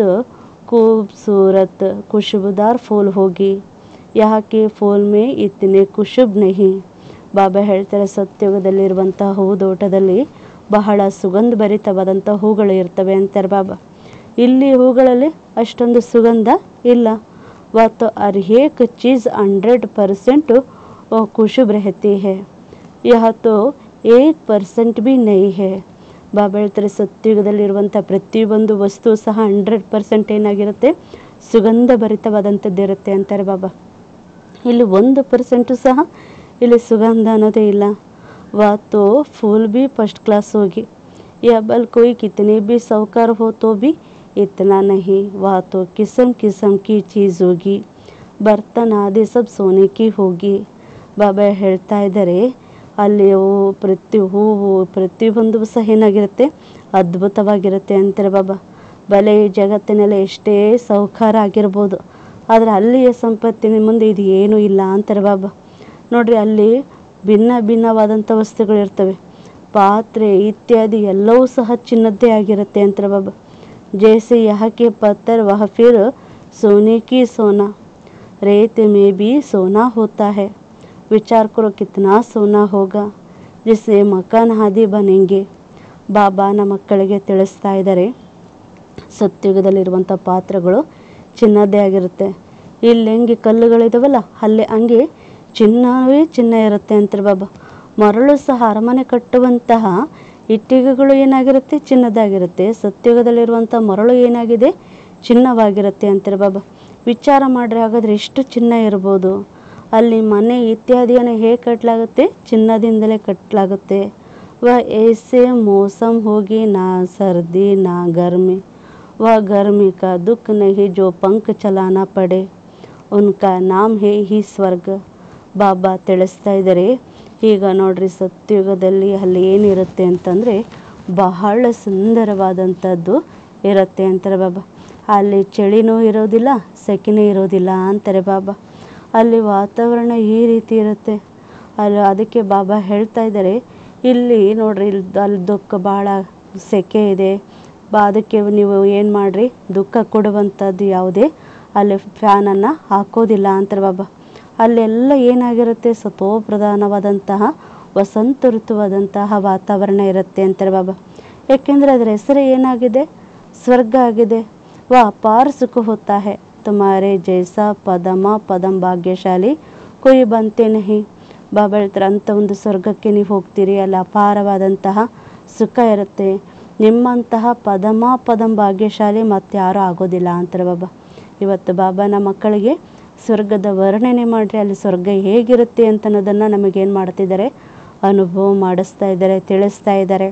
खूबसूरत खुशबूदार फूल होगी यहाँ के फूल में इतने खुशಬ್ नहीं ಬಾಬಾ ಹೇಳ್ತಾರೆ ಸತ್ಯುಗದಲ್ಲಿರುವಂಥ ಹೂದೋಟದಲ್ಲಿ ಬಹಳ ಸುಗಂಧ ಭರಿತವಾದಂಥ ಹೂಗಳು ಇರ್ತವೆ ಅಂತಾರೆ ಬಾಬಾ ಇಲ್ಲಿ ಹೂಗಳಲ್ಲಿ ಅಷ್ಟೊಂದು ಸುಗಂಧ ಇಲ್ಲ ಮತ್ತು ಹರ್ ಏಕ್ ಚೀಸ್ ಹಂಡ್ರೆಡ್ ಪರ್ಸೆಂಟ್ खुशब रहती है यह तो ಏಕ್ ಪರ್ಸೆಂಟ್ ಬಿ ನೈ ಹೇ ಬಾಬಾ ಹೇಳ್ತಾರೆ ಸತ್ಯುಗದಲ್ಲಿರುವಂಥ ಪ್ರತಿಯೊಂದು ವಸ್ತು ಸಹ ಹಂಡ್ರೆಡ್ ಪರ್ಸೆಂಟ್ ಏನಾಗಿರುತ್ತೆ ಸುಗಂಧ ಭರಿತವಾದಂಥದ್ದು ಇರುತ್ತೆ ಅಂತಾರೆ ಬಾಬಾ ಇಲ್ಲಿ ಒಂದು ಪರ್ಸೆಂಟು ಸಹ ಇಲ್ಲಿ ಸುಗಂಧ ಅನ್ನೋದೇ ಇಲ್ಲ ವಾ तो फूल भी फर्स्ट क्लास होगी या बल कोई कितने भी साहूकार हो तो भी इतना नहीं वह तो किस्म किस्म की चीज़ होगी बर्तन आदि सब सोने की होगी ಬಾಬಾ ಹೇಳ್ತಾ ಇದ್ದಾರೆ ಅಲ್ಲಿ ಹೂ ಪ್ರತಿ ಹೂವು ಪ್ರತಿಯೊಂದು ಸಹ ಏನಾಗಿರುತ್ತೆ ಅದ್ಭುತವಾಗಿರುತ್ತೆ ಅಂತಾರೆ ಬಾಬಾ ಬಲೆ ಈ ಜಗತ್ತಿನಲ್ಲಿ ಎಷ್ಟೇ ಸೌಕಾರ ಆಗಿರ್ಬೋದು ಆದರೆ ಅಲ್ಲಿಯ ಸಂಪತ್ತಿನ ಮುಂದೆ ಇದು ಏನೂ ಇಲ್ಲ ಅಂತಾರೆ ಬಾಬಾ ನೋಡ್ರಿ ಅಲ್ಲಿ ಭಿನ್ನ ಭಿನ್ನವಾದಂಥ ವಸ್ತುಗಳಿರ್ತವೆ ಪಾತ್ರೆ ಇತ್ಯಾದಿ ಎಲ್ಲವೂ ಸಹ ಚಿನ್ನದ್ದೇ ಆಗಿರುತ್ತೆ ಅಂತಾರೆ ಬಾಬಾ ಜೈಸೆ ಯಹಕ್ಕೆ ಪತ್ತರ್ ವಹ ಫಿರ್ सोने की सोना रेत में भी सोना होता है विचार करो कितना सोना होगा जिससे मकान आदि बनेंगे ಬಾಬಾನ ಮಕ್ಕಳಿಗೆ ತಿಳಿಸ್ತಾ ಇದ್ದಾರೆ ಸತ್ಯುಗದಲ್ಲಿರುವಂಥ ಪಾತ್ರಗಳು ಚಿನ್ನದ್ದೇ ಆಗಿರುತ್ತೆ ಇಲ್ಲಿ ಹೆಂಗೆ ಕಲ್ಲುಗಳಿದಾವಲ್ಲ ಅಲ್ಲಿ ಹಂಗೆ ಚಿನ್ನವೇ ಚಿನ್ನ ಇರುತ್ತೆ ಅಂತಾರೆ ಬಾಬಾ ಮರಳು ಸಹ ಅರಮನೆ ಕಟ್ಟುವಂತಹ ಇಟ್ಟಿಗೆಗಳು ಏನಾಗಿರುತ್ತೆ ಚಿನ್ನದಾಗಿರುತ್ತೆ ಸತ್ಯುಗದಲ್ಲಿರುವಂಥ ಮರಳು ಏನಾಗಿದೆ ಚಿನ್ನವಾಗಿರುತ್ತೆ ಅಂತಾರೆ ಬಾಬಾ ವಿಚಾರ ಮಾಡ್ರೆ ಹಾಗಾದ್ರೆ ಎಷ್ಟು ಚಿನ್ನ ಇರ್ಬೋದು ಅಲ್ಲಿ ಮನೆ ಇತ್ಯಾದಿಯನ್ನು ಹೇಗೆ ಕಟ್ಟಲಾಗುತ್ತೆ ಚಿನ್ನದಿಂದಲೇ ಕಟ್ಟಲಾಗುತ್ತೆ ವ ऐसे मौसम होगी ना सर्दी ना गर्मी वह गर्मी का दुख नहीं जो पंख चलाना पड़े उनका नाम है ही ಸ್ವರ್ಗ ಬಾಬಾ ತಿಳಿಸ್ತಾ ಇದ್ದಾರೆ ಈಗ ನೋಡ್ರಿ ಸತ್ಯುಗದಲ್ಲಿ ಅಲ್ಲಿ ಏನಿರುತ್ತೆ ಅಂತಂದರೆ ಬಹಳ ಸುಂದರವಾದಂಥದ್ದು ಇರುತ್ತೆ ಅಂತಾರೆ ಬಾಬಾ ಅಲ್ಲಿ ಚಳಿನೂ ಇರೋದಿಲ್ಲ ಸೆಕೆನೂ ಇರೋದಿಲ್ಲ ಅಂತಾರೆ ಬಾಬಾ ಅಲ್ಲಿ ವಾತಾವರಣ ಈ ರೀತಿ ಇರುತ್ತೆ ಅಲ್ಲಿ ಅದಕ್ಕೆ ಬಾಬಾ ಹೇಳ್ತಾ ಇದ್ದಾರೆ ಇಲ್ಲಿ ನೋಡ್ರಿ ಇಲ್ಲಿ ಅಲ್ಲಿ ದುಃಖ ಭಾಳ ಸೆಕೆ ಇದೆ ಬಾ ಅದಕ್ಕೆ ನೀವು ಏನು ಮಾಡಿರಿ ದುಃಖ ಕೊಡುವಂಥದ್ದು ಯಾವುದೇ ಅಲ್ಲಿ ಫ್ಯಾನನ್ನು ಹಾಕೋದಿಲ್ಲ ಅಂತಾರೆ ಬಾಬಾ ಅಲ್ಲೆಲ್ಲ ಏನಾಗಿರುತ್ತೆ ಸತೋಪ್ರಧಾನವಾದಂತಹ ವಸಂತ ಋತುವಾದಂತಹ ವಾತಾವರಣ ಇರುತ್ತೆ ಅಂತಾರೆ ಬಾಬಾ ಯಾಕೆಂದರೆ ಅದರ ಹೆಸರು ಏನಾಗಿದೆ ಸ್ವರ್ಗ ಆಗಿದೆ ವಾ ಅಪಾರ ಸುಖ ಹೋತಾ ಹೇ ತುಮಾರೆ ಜೈಸಾ ಪದಮ ಪದಂ ಭಾಗ್ಯಶಾಲಿ ಕೊಯ್ ಬಂತೆ ನಹಿ ಬಾಬಾ ಹೇಳ್ತಾರೆ ಅಂಥ ಒಂದು ಸ್ವರ್ಗಕ್ಕೆ ನೀವು ಹೋಗ್ತೀರಿ ಅಲ್ಲಿ ಅಪಾರವಾದಂತಹ ಸುಖ ಇರುತ್ತೆ ನಿಮ್ಮಂತಹ ಪದಮ ಪದಂ ಭಾಗ್ಯಶಾಲಿ ಮತ್ತಾರೂ ಆಗೋದಿಲ್ಲ ಅಂತಾರೆ ಬಾಬಾ ಇವತ್ತು ಬಾಬಾನ ಮಕ್ಕಳಿಗೆ ಸ್ವರ್ಗದ ವರ್ಣನೆ ಮಾಡಿರಿ ಅಲ್ಲಿ ಸ್ವರ್ಗ ಹೇಗಿರುತ್ತೆ ಅಂತ ಅನ್ನೋದನ್ನು ನಮಗೇನು ಮಾಡ್ತಿದ್ದಾರೆ ಅನುಭವ ಮಾಡಿಸ್ತಾ ಇದ್ದಾರೆ ತಿಳಿಸ್ತಾ ಇದ್ದಾರೆ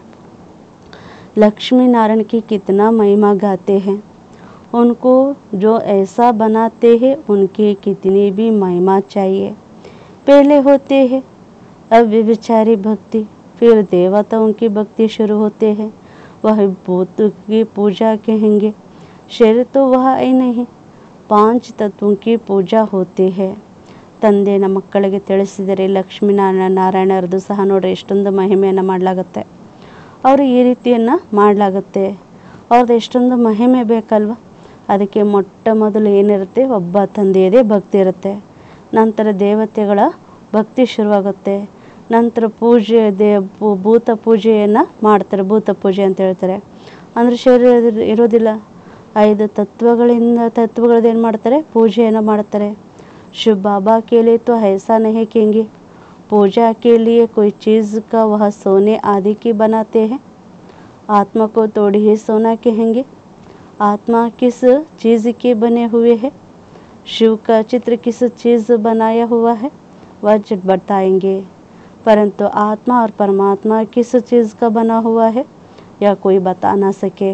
लक्ष्मी नारायण की कितना महिमा गाते हैं उनको जो ऐसा बनाते हैं उनकी कितनी भी महिमा चाहिए पहले होते हैं अब विचारी भक्ति फिर देवताओं की भक्ति शुरू होते हैं वह भूत की पूजा कहेंगे शरीर तो वह ही नहीं पांच तत्वों की पूजा होती है ತಂದೆನ ಮಕ್ಕಳಿಗೆ ತಿಳಿಸಿದರೆ ಲಕ್ಷ್ಮೀನಾರಾಯಣ ನಾರಾಯಣರದು ಸಹ ನೋಡ್ರಿ ಎಷ್ಟೊಂದು ಮಹಿಮೆಯನ್ನು ಮಾಡಲಾಗುತ್ತೆ ಅವರು ಈ ರೀತಿಯನ್ನು ಮಾಡಲಾಗುತ್ತೆ ಅವ್ರದ್ದು ಎಷ್ಟೊಂದು ಮಹಿಮೆ ಬೇಕಲ್ವ ಅದಕ್ಕೆ ಮೊಟ್ಟ ಮೊದಲು ಏನಿರುತ್ತೆ ಒಬ್ಬ ತಂದೆಯದೇ ಭಕ್ತಿ ಇರುತ್ತೆ ನಂತರ ದೇವತೆಗಳ ಭಕ್ತಿ ಶುರುವಾಗುತ್ತೆ ನಂತರ ಪೂಜೆ ದೇ ಭೂ- ಭೂತ ಪೂಜೆಯನ್ನು ಮಾಡ್ತಾರೆ ಭೂತ ಪೂಜೆ ಅಂತ ಹೇಳ್ತಾರೆ ಅಂದರೆ ಶರೀರ ಇರ್- ಇರೋದಿಲ್ಲ ಐದು ತತ್ವಗಳಿಂದ ತತ್ವಗಳದ್ದು ಏನು ಮಾಡ್ತಾರೆ ಪೂಜೆಯನ್ನು ಮಾಡ್ತಾರೆ शिव बाबा के लिए तो ऐसा नहीं कहेंगे पूजा के लिए कोई चीज़ का वह सोने आदि की बनाते हैं आत्मा को तोड़ी ही सोना कहेंगे आत्मा किस चीज़ के बने हुए है शिव का चित्र किस चीज़ बनाया हुआ है वह जब बताएंगे परंतु आत्मा और परमात्मा किस चीज़ का बना हुआ है यह कोई बता ना सके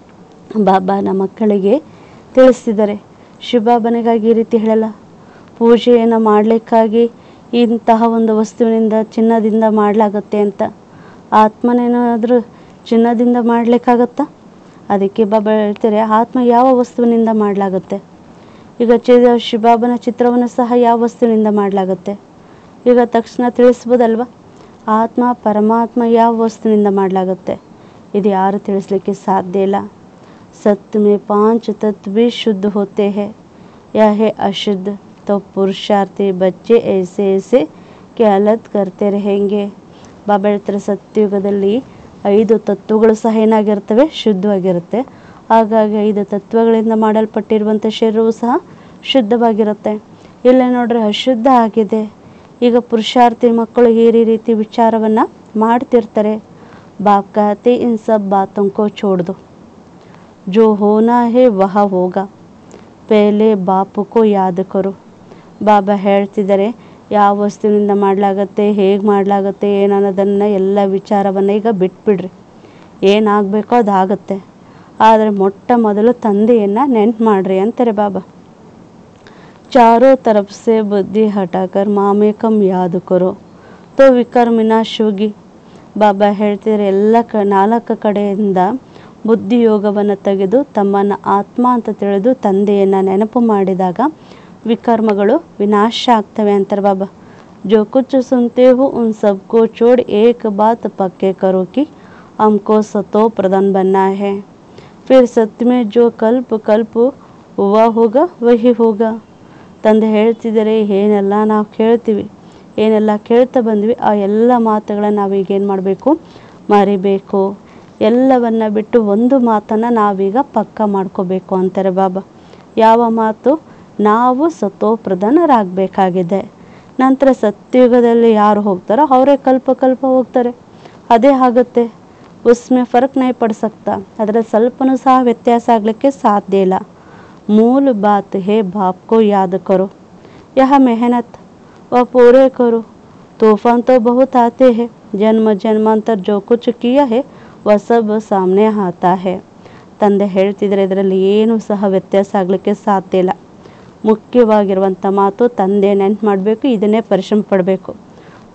ಬಾಬಾನ ಮಕ್ಕಳಿಗೆ ತಿಳಿಸಿದ್ದಾರೆ ಶಿವಬಾಬನಿಗಾಗಿ ಈ ರೀತಿ ಹೇಳಲ್ಲ ಪೂಜೆಯನ್ನು ಮಾಡಲಿಕ್ಕಾಗಿ ಇಂತಹ ಒಂದು ವಸ್ತುವಿನಿಂದ ಚಿನ್ನದಿಂದ ಮಾಡಲಾಗುತ್ತೆ ಅಂತ ಆತ್ಮನೇನಾದರೂ ಚಿನ್ನದಿಂದ ಮಾಡಲಿಕ್ಕಾಗತ್ತಾ ಅದಕ್ಕೆ ಬಾಬಾ ಹೇಳ್ತಾರೆ ಆತ್ಮ ಯಾವ ವಸ್ತುವಿನಿಂದ ಮಾಡಲಾಗುತ್ತೆ ಈಗ ಚಿ ಶಿವಬಾಬನ ಚಿತ್ರವನ್ನು ಸಹ ಯಾವ ವಸ್ತುವಿನಿಂದ ಮಾಡಲಾಗುತ್ತೆ ಈಗ ತಕ್ಷಣ ತಿಳಿಸ್ಬೋದಲ್ವ ಆತ್ಮ ಪರಮಾತ್ಮ ಯಾವ ವಸ್ತುವಿನಿಂದ ಮಾಡಲಾಗುತ್ತೆ ಇದು ಯಾರು ತಿಳಿಸ್ಲಿಕ್ಕೆ ಸಾಧ್ಯ ಇಲ್ಲ सत्य में पांच तत्व भी शुद्ध होते हैं यह है अशुद्ध तो पुरुषार्थी बच्चे ऐसे ऐसे ಕ್ಯಾಲತ್ करते रहेंगे ಬಾಬಾ ಹೇಳ್ತಾರೆ ಸತ್ಯಯುಗದಲ್ಲಿ ಐದು ತತ್ವಗಳು ಸಹ ಏನಾಗಿರ್ತವೆ ಶುದ್ಧವಾಗಿರುತ್ತೆ ಹಾಗಾಗಿ ಐದು ತತ್ವಗಳಿಂದ ಮಾಡಲ್ಪಟ್ಟಿರುವಂಥ ಶರೀರವು ಸಹ ಶುದ್ಧವಾಗಿರುತ್ತೆ ಇಲ್ಲೇ ನೋಡ್ರಿ ಅಶುದ್ಧ ಆಗಿದೆ ಈಗ ಪುರುಷಾರ್ಥಿ ಮಕ್ಕಳು ಈ ರೀತಿ ವಿಚಾರವನ್ನು ಮಾಡ್ತಿರ್ತಾರೆ ಬಾಪ್ कहते इन सब बातों को छोड़ दो जो होना है वह होगा ಪೇಲೆ ಬಾಪುಕೋ ಯಾದ್ ಕರು ಬಾಬಾ ಹೇಳ್ತಿದ್ದಾರೆ ಯಾವ ವಸ್ತುವಿನಿಂದ ಮಾಡಲಾಗತ್ತೆ ಹೇಗೆ ಮಾಡಲಾಗತ್ತೆ ಏನು ಅನ್ನೋದನ್ನು ಎಲ್ಲ ವಿಚಾರವನ್ನು ಈಗ ಬಿಟ್ಬಿಡ್ರಿ ಏನಾಗಬೇಕೋ ಅದಾಗತ್ತೆ ಆದರೆ ಮೊಟ್ಟ ಮೊದಲು ತಂದೆಯನ್ನು ನೆನ್ಪು ಮಾಡ್ರಿ ಅಂತಾರೆ ಬಾಬಾ चारों तरफ से बुद्धि हटाकर मामेकम याद करो तो ವಿಕರ್ಮ ವಿನಾಶ ಹೋಗಿ ಬಾಬಾ ಹೇಳ್ತಿದ್ರೆ ಎಲ್ಲ ಕ ನಾಲ್ಕು ಕಡೆಯಿಂದ ಬುದ್ಧಿಯೋಗವನ್ನು ತೆಗೆದು ತಮ್ಮನ್ನು ಆತ್ಮ ಅಂತ ತಿಳಿದು ತಂದೆಯನ್ನು ನೆನಪು ಮಾಡಿದಾಗ ವಿಕರ್ಮಗಳು ವಿನಾಶ ಆಗ್ತವೆ ಅಂತಾರೆ ಬಾಬಾ जो कुछ सुनते हो उन सबको छोड़ एक बात पक्के करो कि हमको सतो प्रधान बनना है फिर सत्य में जो कल्प कल्प हुआ होगा वही होगा ತಂದೆ ಹೇಳ್ತಿದ್ದಾರೆ ಏನೆಲ್ಲ ನಾವು ಕೇಳ್ತೀವಿ ಏನೆಲ್ಲ ಕೇಳ್ತಾ ಬಂದ್ವಿ ಆ ಎಲ್ಲ ಮಾತುಗಳನ್ನ ನಾವೀಗ ಏನು ಮಾಡಬೇಕು ಮರಿಬೇಕು ಎಲ್ಲವನ್ನ ಬಿಟ್ಟು ಒಂದು ಮಾತನ್ನು ನಾವೀಗ ಪಕ್ಕ ಮಾಡ್ಕೋಬೇಕು ಅಂತಾರೆ ಬಾಬಾ ಯಾವ ಮಾತು ನಾವು ಸತೋಪ್ರಧಾನರಾಗಬೇಕಾಗಿದೆ ನಂತರ ಸತ್ಯುಗದಲ್ಲಿ ಯಾರು ಹೋಗ್ತಾರೋ ಅವರೇ ಕಲ್ಪ ಕಲ್ಪ ಹೋಗ್ತಾರೆ ಅದೇ ಆಗುತ್ತೆ ಉಸ್ಮೆ ಫರ್ಕ್ ನೈ ಪಡ್ ಸಕ್ತಾ ಅದರಲ್ಲಿ ಸ್ವಲ್ಪನೂ ಸಹ ವ್ಯತ್ಯಾಸ ಆಗಲಿಕ್ಕೆ ಸಾಧ್ಯ ಇಲ್ಲ मूल बात है बाप को याद करो यह मेहनत वह पूरे करो तूफान तो बहुत आते हैं जन्म जन्मांतर जो कुछ किया है वह सब सामने आता है ತಂದೆ ಹೇಳ್ತಿದ್ರೆ ಇದರಲ್ಲಿ ಏನೂ ಸಹ ವ್ಯತ್ಯಾಸ ಆಗಲಿಕ್ಕೆ ಸಾಧ್ಯ ಇಲ್ಲ ಮುಖ್ಯವಾಗಿರುವಂಥ ಮಾತು ತಂದೆ ನೆನ್ಪು ಮಾಡಬೇಕು ಇದನ್ನೇ ಪರಿಶ್ರಮ ಪಡಬೇಕು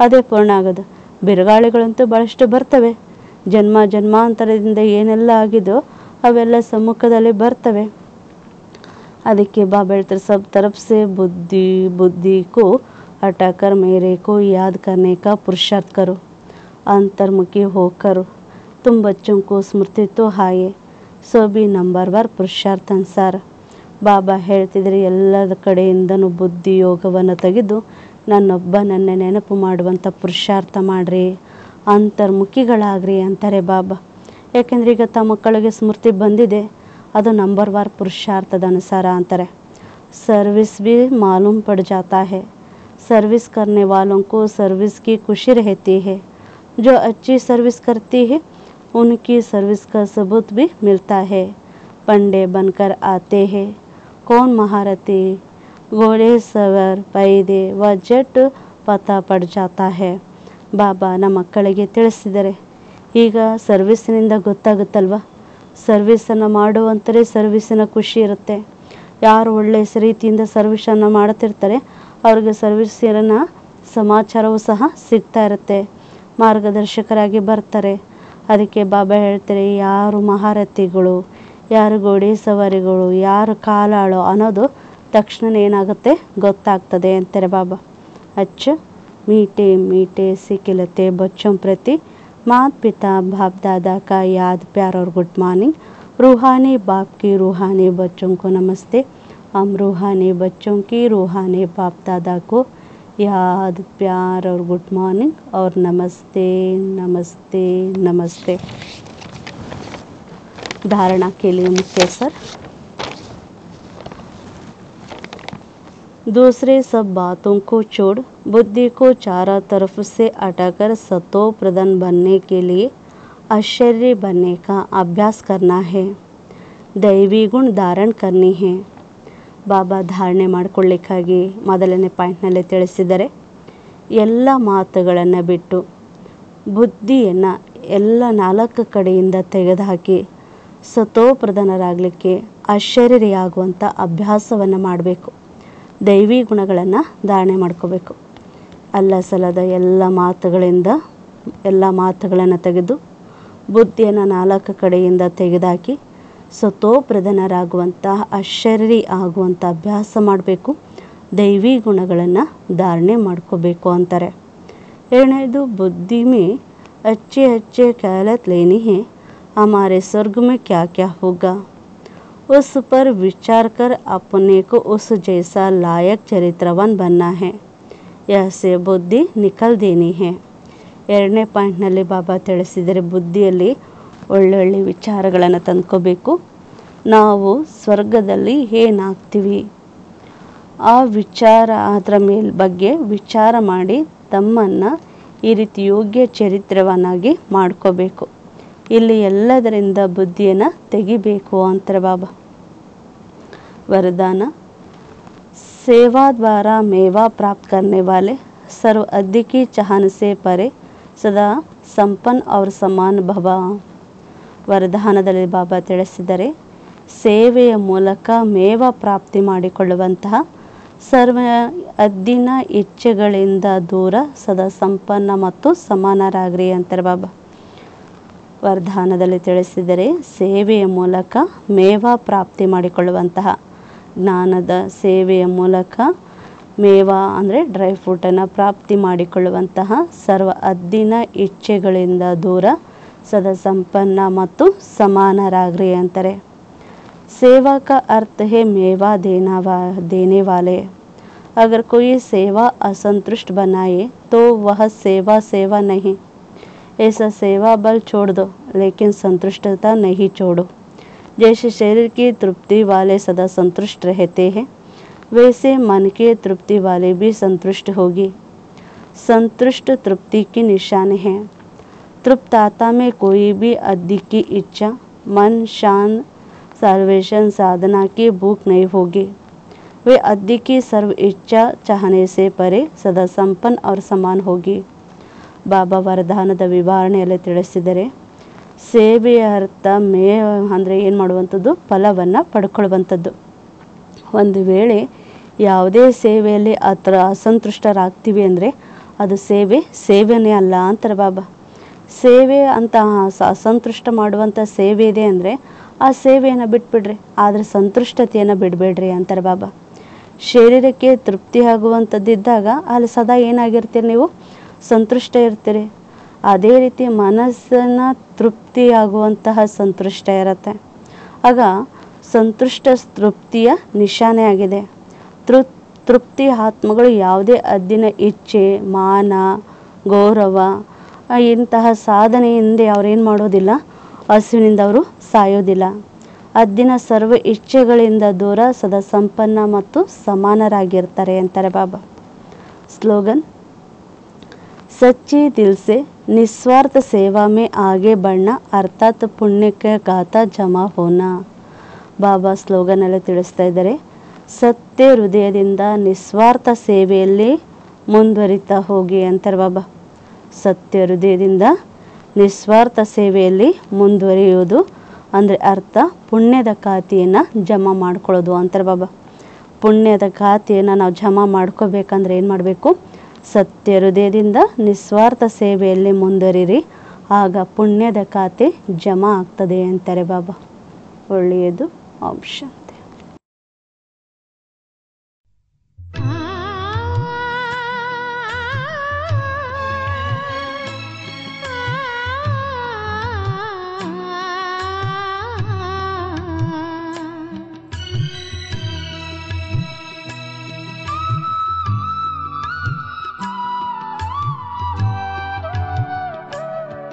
ಅದೇ ಪೂರ್ಣ ಆಗೋದು ಬಿರುಗಾಳಿಗಳಂತೂ ಭಾಳಷ್ಟು ಬರ್ತವೆ ಜನ್ಮ ಜನ್ಮಾಂತರದಿಂದ ಏನೆಲ್ಲ ಆಗಿದೋ ಅವೆಲ್ಲ ಸಮ್ಮುಖದಲ್ಲಿ ಬರ್ತವೆ ಅದಕ್ಕೆ ಬಾಬಾ ಹೇಳ್ತಾರೆ सब तरफ से बुद्धि बुद्धि को हटाकर मेरे को याद करने का पुरुषार्थ करो अंतर्मुखी होकर तुम बच्चों को स्मृति तो आए सो भी ನಂಬರ್ ಬಾರ್ ಪುರುಷಾರ್ಥ ಅನ್ಸಾರ ಬಾಬಾ ಹೇಳ್ತಿದ್ರೆ ಎಲ್ಲದ ಕಡೆಯಿಂದನೂ ಬುದ್ಧಿ ಯೋಗವನ್ನು ತೆಗೆದು ನನ್ನೊಬ್ಬ ನನ್ನ ನೆನಪು ಮಾಡುವಂಥ ಪುರುಷಾರ್ಥ ಮಾಡ್ರಿ ಅಂತರ್ಮುಖಿಗಳಾಗ್ರಿ ಅಂತಾರೆ ಬಾಬಾ ಯಾಕೆಂದ್ರೆ ಈಗ ತಮ್ಮ ಮಕ್ಕಳಿಗೆ ಸ್ಮೃತಿ ಬಂದಿದೆ ಅದು ನಂಬರ್ ವಾರ್ ಪುರುಷಾರ್ಥದ ಅನುಸಾರ ಅಂತಾರೆ सर्विस भी मालूम पड़ जाता है सर्विस करने वालों को सर्विस की खुशी रहती है जो अच्छी सर्विस करती है उनकी सर्विस का सबूत भी मिलता है पंडे बनकर आते हैं कौन महारथी घोड़े सवर पैदे व जट पता पड़ जाता है ಬಾಬಾ ನಮ್ಮ ಮಕ್ಕಳಿಗೆ ತಿಳಿಸಿದರೆ ಈಗ ಸರ್ವಿಸ್ನಿಂದ ಗೊತ್ತಾಗುತ್ತಲ್ವ ಸರ್ವಿಸನ್ನು ಮಾಡುವಂತರೇ ಸರ್ವಿಸಿನ ಖುಷಿ ಇರುತ್ತೆ ಯಾರು ಒಳ್ಳೆ ರೀತಿಯಿಂದ ಸರ್ವಿಸನ್ನು ಮಾಡುತ್ತಿರ್ತಾರೆ ಅವ್ರಿಗೆ ಸರ್ವಿಸಿನ ಸಮಾಚಾರವೂ ಸಹ ಸಿಗ್ತಾ ಇರುತ್ತೆ ಮಾರ್ಗದರ್ಶಕರಾಗಿ ಬರ್ತಾರೆ ಅದಕ್ಕೆ ಬಾಬಾ ಹೇಳ್ತಾರೆ ಯಾರು ಮಹಾರಥಿಗಳು ಯಾರು ಗೋಡಿ ಸವಾರಿಗಳು ಯಾರು ಕಾಲಾಳು ಅನ್ನೋದು ತಕ್ಷಣ ಏನಾಗುತ್ತೆ ಗೊತ್ತಾಗ್ತದೆ ಅಂತಾರೆ ಬಾಬಾ ಅಚ್ಚ मीठे मीठे से खिलते बच्चों प्रति माता पिता बाप दादा का याद प्यार और गुड मॉर्निंग रूहानी बाप की रूहानी बच्चों को नमस्ते हम रूहानी बच्चों की रूहानी बाप दादा को याद प्यार और गुड मॉर्निंग और नमस्ते नमस्ते नमस्ते धारणा के लिए मुख्य सर दूसरे सब बातों को छोड़ बुद्धि को चारों तरफ से हटाकर सतो प्रधान बनने के लिए आश्चर्य बनने का अभ्यास करना है ದೈವಿ ಗುಣ ಧಾರಣ ಕರ್ನಿ ಹೇ ಬಾಬಾ ಧಾರಣೆ ಮಾಡಿಕೊಳ್ಳಿಕ್ಕಾಗಿ ಮೊದಲನೇ ಪಾಯಿಂಟ್ನಲ್ಲಿ ತಿಳಿಸಿದರೆ ಎಲ್ಲ ಮಾತುಗಳನ್ನು ಬಿಟ್ಟು ಬುದ್ಧಿಯನ್ನು ಎಲ್ಲ ನಾಲ್ಕು ಕಡೆಯಿಂದ ತೆಗೆದುಹಾಕಿ ಸತೋಪ್ರಧಾನರಾಗಲಿಕ್ಕೆ ಆಶ್ಚರ್ಯರಿಯಾಗುವಂಥ ಅಭ್ಯಾಸವನ್ನು ಮಾಡಬೇಕು ದೈವಿ ಗುಣಗಳನ್ನು ಧಾರಣೆ ಮಾಡ್ಕೋಬೇಕು ಅಲ್ಲ ಸಲದ ಎಲ್ಲ ಮಾತುಗಳಿಂದ ಎಲ್ಲ ಮಾತುಗಳನ್ನು ತೆಗೆದು ಬುದ್ಧಿಯನ್ನು ನಾಲ್ಕು ಕಡೆಯಿಂದ ತೆಗೆದುಹಾಕಿ ಸತೋಪ್ರಧಾನರಾಗುವಂತಹ ಆಶ್ಚರ್ಯ ಆಗುವಂಥ ಅಭ್ಯಾಸ ಮಾಡಬೇಕು ದೈವಿ ಗುಣಗಳನ್ನು ಧಾರಣೆ ಮಾಡ್ಕೋಬೇಕು ಅಂತಾರೆ ಎರಡನೇದು बुद्धि में अच्छे अच्छे ख्यालत लेनी है हमारे स्वर्ग में क्या क्या होगा उस पर विचार कर अपने को उस जैसा लायक चरित्रवान बनना है ऐसे ಬುದ್ಧಿ ನಿಕಲ್ ದೇನಿ ಹೇ ಎರಡನೇ ಪಾಯಿಂಟ್ನಲ್ಲಿ ಬಾಬಾ ತಿಳಿಸಿದರೆ ಬುದ್ಧಿಯಲ್ಲಿ ಒಳ್ಳೊಳ್ಳೆ ವಿಚಾರಗಳನ್ನು ತಂದ್ಕೋಬೇಕು ನಾವು ಸ್ವರ್ಗದಲ್ಲಿ ಏನಾಗ್ತೀವಿ ಆ ವಿಚಾರ ಅದರ ಮೇಲ್ ಬಗ್ಗೆ ವಿಚಾರ ಮಾಡಿ ತಮ್ಮನ್ನು ಈ ರೀತಿ ಯೋಗ್ಯ ಚರಿತ್ರವನ್ನಾಗಿ ಮಾಡ್ಕೋಬೇಕು ಇಲ್ಲಿ ಎಲ್ಲದರಿಂದ ಬುದ್ಧಿಯನ್ನು ತೆಗಿಬೇಕು ಅಂತಾರೆ ಬಾಬಾ वरदान सेवा द्वारा मेवा प्राप्त करने वाले सर्व अधिक की चाहन से परे सदा ಸಂಪನ್ ಅವ್ರ ಸಮಾನ ಭವ ವರದಾನದಲ್ಲಿ ಬಾಬಾ ತಿಳಿಸಿದರೆ ಸೇವೆಯ ಮೂಲಕ ಮೇವ ಪ್ರಾಪ್ತಿ ಮಾಡಿಕೊಳ್ಳುವಂತಹ ಸರ್ವ ಅದ್ದಿನ ಇಚ್ಛೆಗಳಿಂದ ದೂರ ಸದಾ ಸಂಪನ್ನ ಮತ್ತು ಸಮಾನರಾಗ್ರಿ ಅಂತಾರೆ ಬಾಬಾ ವರದಾನದಲ್ಲಿ ತಿಳಿಸಿದರೆ ಸೇವೆಯ ಮೂಲಕ ಮೇವ ಪ್ರಾಪ್ತಿ ಮಾಡಿಕೊಳ್ಳುವಂತಹ ಜ್ಞಾನದ ಸೇವೆಯ ಮೂಲಕ ಮೇವ ಅಂದರೆ ಡ್ರೈ ಫ್ರೂಟನ್ನು ಪ್ರಾಪ್ತಿ ಮಾಡಿಕೊಳ್ಳುವಂತಹ ಸರ್ವ ಅದ್ದಿನ ಇಚ್ಛೆಗಳಿಂದ ದೂರ ಸದಾ ಸಂಪನ್ನ ಮತ್ತು ಸಮಾನರಾಗ್ರಿ ಅಂತಾರೆ सेवा का अर्थ है मेवा देना वा देने वाले अगर कोई सेवा असंतुष्ट बनाए तो वह सेवा सेवा नहीं ऐसा सेवा बल छोड़ दो लेकिन संतुष्टता नहीं छोड़ो जैसे शरीर की तृप्ति वाले सदा संतुष्ट रहते हैं वैसे मन के तृप्ति वाले भी संतुष्ट होगी संतुष्ट तृप्ति की निशानी है तृप्त आत्मा में कोई भी अधिक की इच्छा मन शांत सर्वेशन साधना की भूख नहीं होगी वे अधिक की सर्व इच्छा चाहने से परे सदा संपन्न और समान होगी ಬಾಬಾ ವರದಾನದ ವಿವರಣೆಯಲ್ಲಿ ತಿಳಿಸಿದರೆ ಸೇವೆಯ ಅರ್ಥ ಮೇ ಅಂದರೆ ಏನು ಮಾಡುವಂಥದ್ದು ಫಲವನ್ನು ಪಡ್ಕೊಳ್ಳುವಂಥದ್ದು ಒಂದು ವೇಳೆ ಯಾವುದೇ ಸೇವೆಯಲ್ಲಿ ಆ ಥರ ಅಸಂತುಷ್ಟರಾಗ್ತೀವಿ ಅಂದರೆ ಅದು ಸೇವೆ ಸೇವೆನೇ ಅಲ್ಲ ಅಂತಾರೆ ಬಾಬಾ ಸೇವೆ ಅಂತ ಸ- ಅಸಂತುಷ್ಟ ಮಾಡುವಂಥ ಸೇವೆ ಇದೆ ಅಂದರೆ ಆ ಸೇವೆಯನ್ನು ಬಿಟ್ಬಿಡ್ರಿ ಆದರೆ ಸಂತುಷ್ಟತೆಯನ್ನು ಬಿಡಬೇಡ್ರಿ ಅಂತಾರೆ ಬಾಬಾ ಶರೀರಕ್ಕೆ ತೃಪ್ತಿ ಆಗುವಂಥದ್ದಿದ್ದಾಗ ಅಲ್ಲಿ ಸದಾ ಏನಾಗಿರ್ತೀರಿ ನೀವು ಸಂತುಷ್ಟ ಇರ್ತೀರಿ ಅದೇ ರೀತಿ ಮನಸ್ಸನ್ನ ತೃಪ್ತಿ ಆಗುವಂತಹ ಸಂತುಷ್ಟ ಇರತ್ತೆ ಆಗ ಸಂತುಷ್ಟ ತೃಪ್ತಿಯ ನಿಶಾನೆ ಆಗಿದೆ ತೃ ತೃಪ್ತಿ ಆತ್ಮಗಳು ಯಾವುದೇ ಅದ್ದಿನ ಇಚ್ಛೆ ಮಾನ ಗೌರವ ಆ, ಇಂತಹ ಸಾಧನೆಯಿಂದ ಅವ್ರೇನು ಮಾಡೋದಿಲ್ಲ ಹಸುವಿನಿಂದ ಅವರು ಸಾಯೋದಿಲ್ಲ ಅದ್ದಿನ ಸರ್ವ ಇಚ್ಛೆಗಳಿಂದ ದೂರ ಸದಾ ಸಂಪನ್ನ ಮತ್ತು ಸಮಾನರಾಗಿರ್ತಾರೆ ಅಂತಾರೆ ಬಾಬಾ ಸ್ಲೋಗನ್ सच्ची दिल से निस्वार्थ सेवा में आगे बढ़ना ಅರ್ಥಾತ್ ಪುಣ್ಯಕ್ಕೆ ಗಾತ ಜಮಾ ಹೋನ ಬಾಬಾ ಸ್ಲೋಗನಲ್ಲಿ ತಿಳಿಸ್ತಾ ಇದ್ದಾರೆ ಸತ್ಯ ಹೃದಯದಿಂದ ನಿಸ್ವಾರ್ಥ ಸೇವೆಯಲ್ಲಿ ಮುಂದುವರಿತಾ ಹೋಗಿ ಅಂತಾರೆ ಬಾಬಾ ಸತ್ಯ ಹೃದಯದಿಂದ ನಿಸ್ವಾರ್ಥ ಸೇವೆಯಲ್ಲಿ ಮುಂದುವರಿಯುವುದು ಅಂದರೆ ಅರ್ಥ ಪುಣ್ಯದ ಖಾತೆಯನ್ನು ಜಮಾ ಮಾಡ್ಕೊಳ್ಳೋದು ಅಂತಾರೆ ಬಾಬಾ ಪುಣ್ಯದ ಖಾತೆಯನ್ನು ನಾವು ಜಮಾ ಮಾಡ್ಕೋಬೇಕಂದ್ರೆ ಏನು ಮಾಡಬೇಕು ಸತ್ಯ ಹೃದಯದಿಂದ ನಿಸ್ವಾರ್ಥ ಸೇವೆಯಲ್ಲಿ ಮುಂದುವರಿರಿ ಆಗ ಪುಣ್ಯದ ಖಾತೆ ಜಮಾ ಆಗ್ತದೆ ಅಂತಾರೆ ಬಾಬಾ ಒಳ್ಳೆಯದು ಆಪ್ಷನ್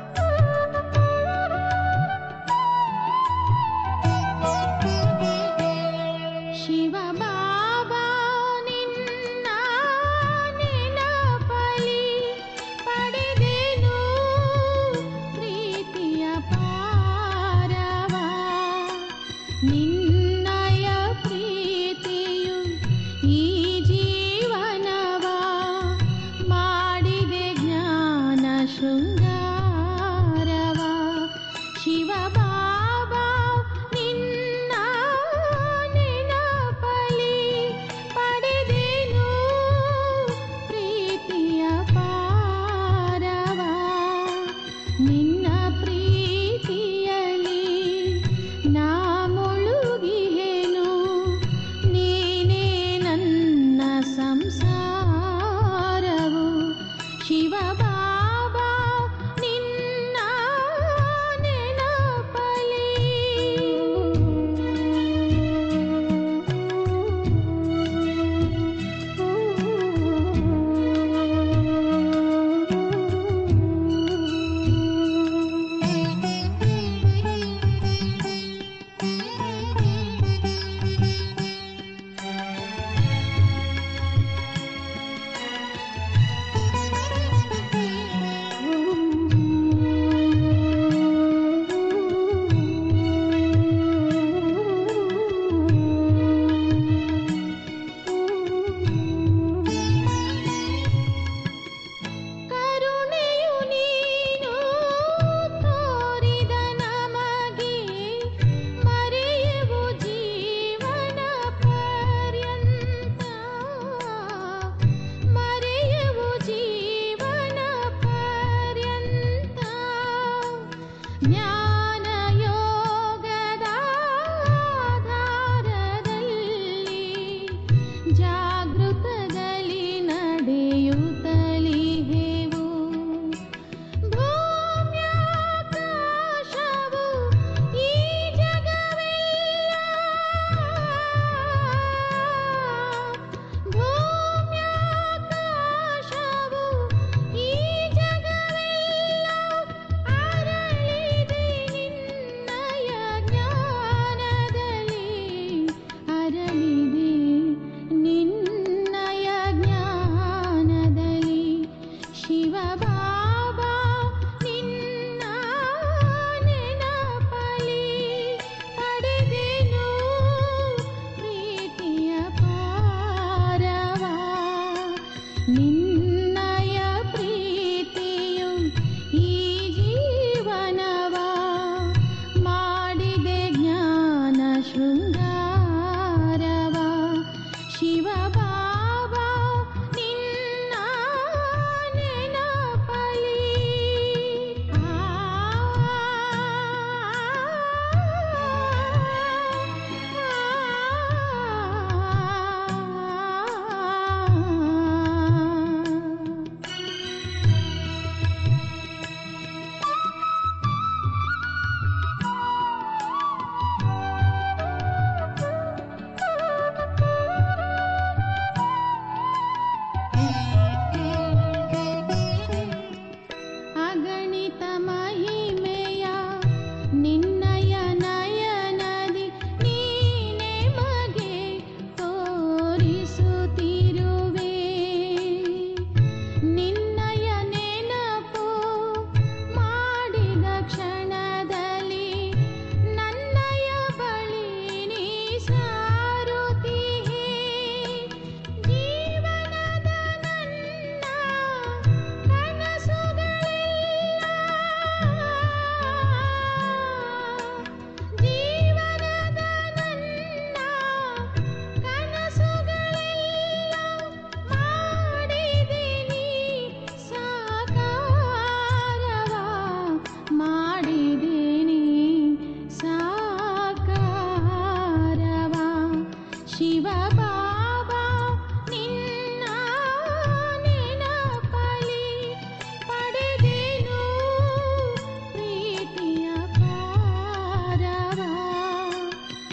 ಆ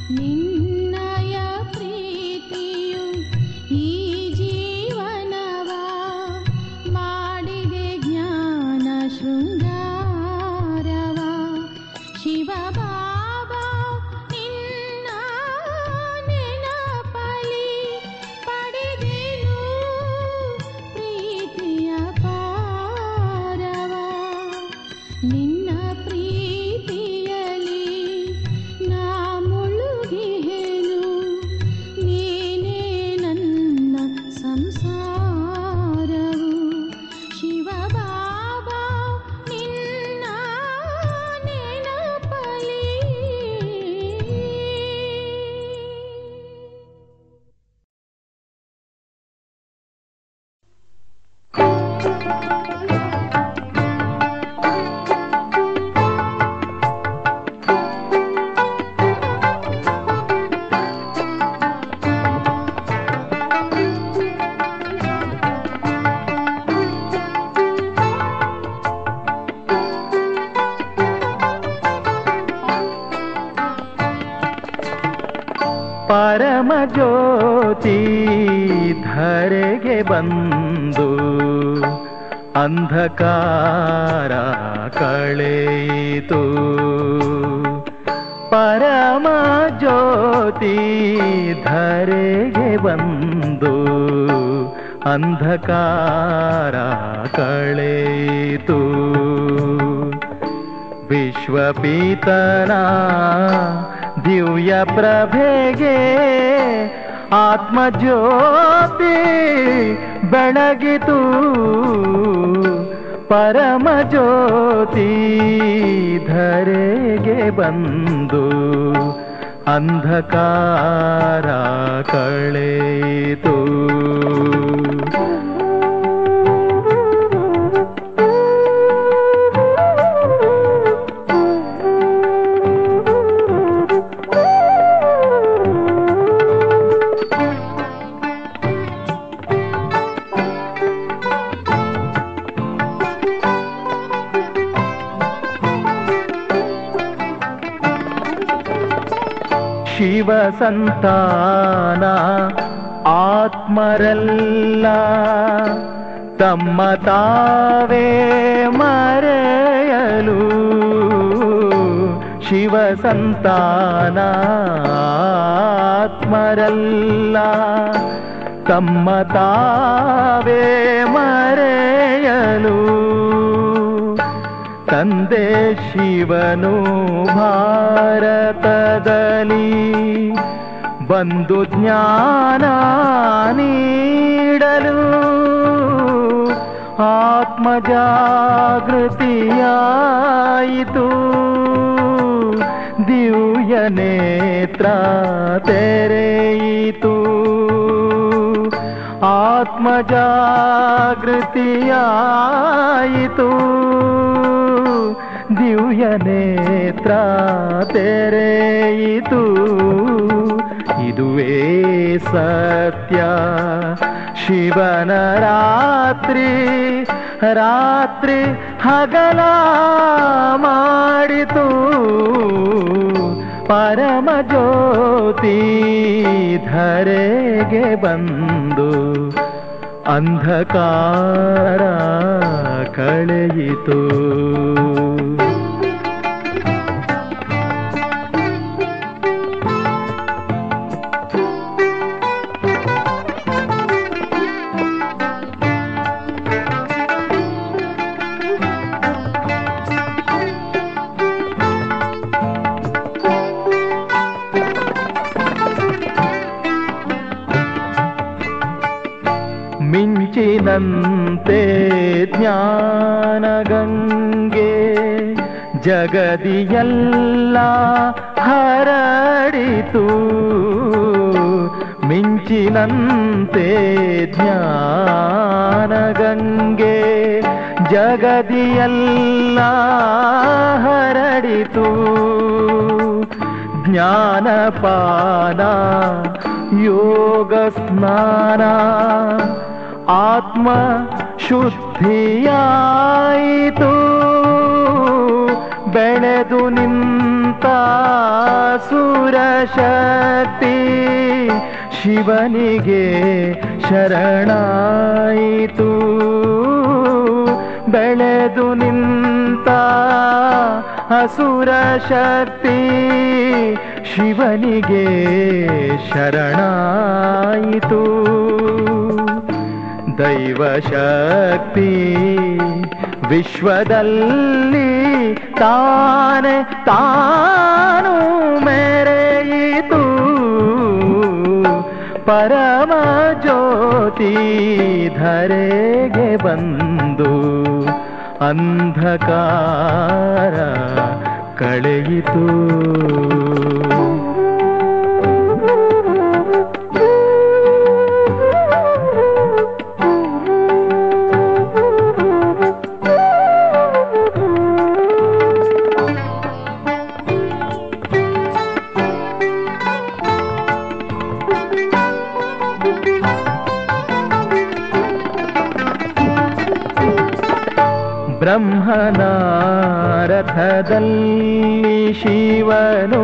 ನಿನ್ನಯ ಪ್ರೀತಿಯು ಈ ಜೀವನವ ಮಾಡಿದೆ ಜ್ಞಾನ ಶೃಂಗಾರವ ಶಿವ ಬಾಬಾ ನಿನ್ನ ನೆನಪಲಿ ಪಡೆದೆನು ಪ್ರೀತಿಯ ಪಾರವ ನಿನ್ನ ಪ್ರೀತಿಯಲಿ ನಾ ಮುಳುಗಿಹೆನು ನೀನೇ ನನ್ನ ಸಂಸಾರವು ಶಿವ ಬಾಬಾ ನಿನ್ನ ನೆನಪಲಿ
ಪರಮ ಜ್ಯೋತಿ ಧರೆಗೆ ಬಂದು ಅಂಧಕಾರ ಕಳೆಯಿತು ಪರಮ ಜ್ಯೋತಿ ಧರೆಗೆ ಬಂದು ಅಂಧಕಾರ ಕಳೆಯಿತು ವಿಶ್ವಪೀತನ ದಿವ್ಯ ಪ್ರಭೆಗೆ ಆತ್ಮಜ್ಯೋತಿ ಬೆಳಗಿತು ಪರಮ ಜ್ಯೋತಿ ಧರೆಗೆ ಬಂದು ಅಂಧಕಾರ ಕಳೆಯಿತು ಶಿವ ಸಂತಾನ ಆತ್ಮರಲ್ಲ ತಮ್ಮ ತಾವೇ ಮರೆಯಲು ಶಿವ ಸಂತಾನ ಆತ್ಮರಲ್ಲ ತಮ್ಮ ತಾವೇ ಮರೆಯಲು ತಂದೆ ಶಿವನು ಭಾರತದಲ್ಲಿ ಬಂದು ಜ್ಞಾನ ನೀಡಲು ಆತ್ಮಜಾಗೃತಿಯಾಯಿತು ದಿವ್ಯ ನೇತ್ರ ತೆರೆಯಿತು ಆತ್ಮಜಾಗೃತಿಯಾಯಿತು ದಿವ್ಯ ನೇತ್ರ ತೆರೆಯಿತು ಇದುವೇ ಸತ್ಯ ಶಿವನ ರಾತ್ರಿ ರಾತ್ರಿ ಹಗಲ ಮಾಡಿತು ಪರಮ ಜ್ಯೋತಿ ಧರೆಗೆ ಬಂದು ಅಂಧಕಾರ ಕಳೆಯಿತು ಮಿಂಚಿನಂತೆ ಜ್ಞಾನಗಂಗೆ ಜಗದಿಯೆಲ್ಲ ಹರಡಿತು ಮಿಂಚಿನಂತೆ ಜ್ಞಾನಗಂಗೆ ಜಗದಿಯೆಲ್ಲ ಹರಡಿತು ಜ್ಞಾನಪಾನ ಯೋಗ ಸ್ನಾನ ಆತ್ಮ ಶುದ್ಧಿಯಾಯಿತು ಬೆಳೆದು ನಿಂತ ಸೂರ್ಯ ಅಸುರ ಶಕ್ತಿ ಶಿವನಿಗೆ ಶರಣಾಯಿತು ಬೆಳೆದು ನಿಂತ ಅಸುರ ಶಕ್ತಿ ಶಿವನಿಗೆ ಶರಣಾಯಿತು ದೈವ ಶಕ್ತಿ ವಿಶ್ವದಲ್ಲಿ ತಾನೆ ತಾನು ಮೆರೆಯಿತು ಪರಮ ಜ್ಯೋತಿ ಧರೆಗೆ ಬಂದು ಅಂಧಕಾರ ಕಳೆಯಿತು ಬ್ರಹ್ಮನ ರಥದಲ್ಲಿ ಶಿವನು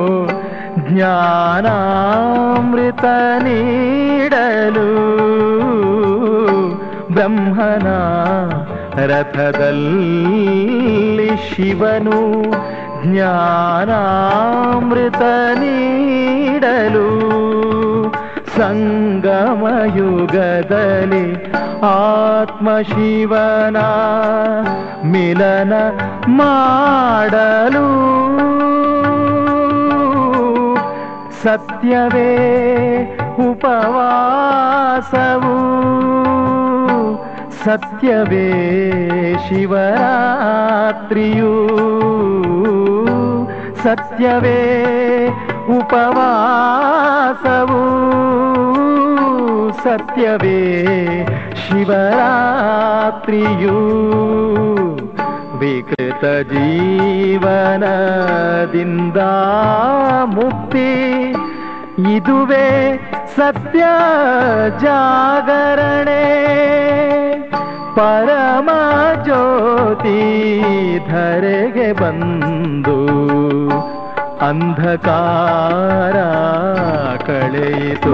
ಜ್ಞಾನಾಮೃತ ನೀಡಲು ಬ್ರಹ್ಮನ ರಥದಲ್ಲಿ ಶಿವನು ಜ್ಞಾನಾಮೃತ ನೀಡಲು ಸಂಗಮಯುಗದಲ್ಲಿ ಆತ್ಮ ಶಿವನ ಮಿಲನ ಮಾಡಲು ಸತ್ಯವೇ ಉಪವಾಸವು ಸತ್ಯವೇ ಶಿವರಾತ್ರಿಯು ಸತ್ಯವೇ ಉಪವಾಸವು ಸತ್ಯವೇ ಶಿವರಾತ್ರಿಯು ವಿಕೃತ ಜೀವನದಿಂದ ಮುಕ್ತಿ ಇದುವೇ ಸತ್ಯ ಜಾಗರಣೆ ಪರಮ ಜ್ಯೋತಿ ಧರೆಗೆ ಬಂದು ಅಂಧಕಾರ ಕಳೆಯಿತು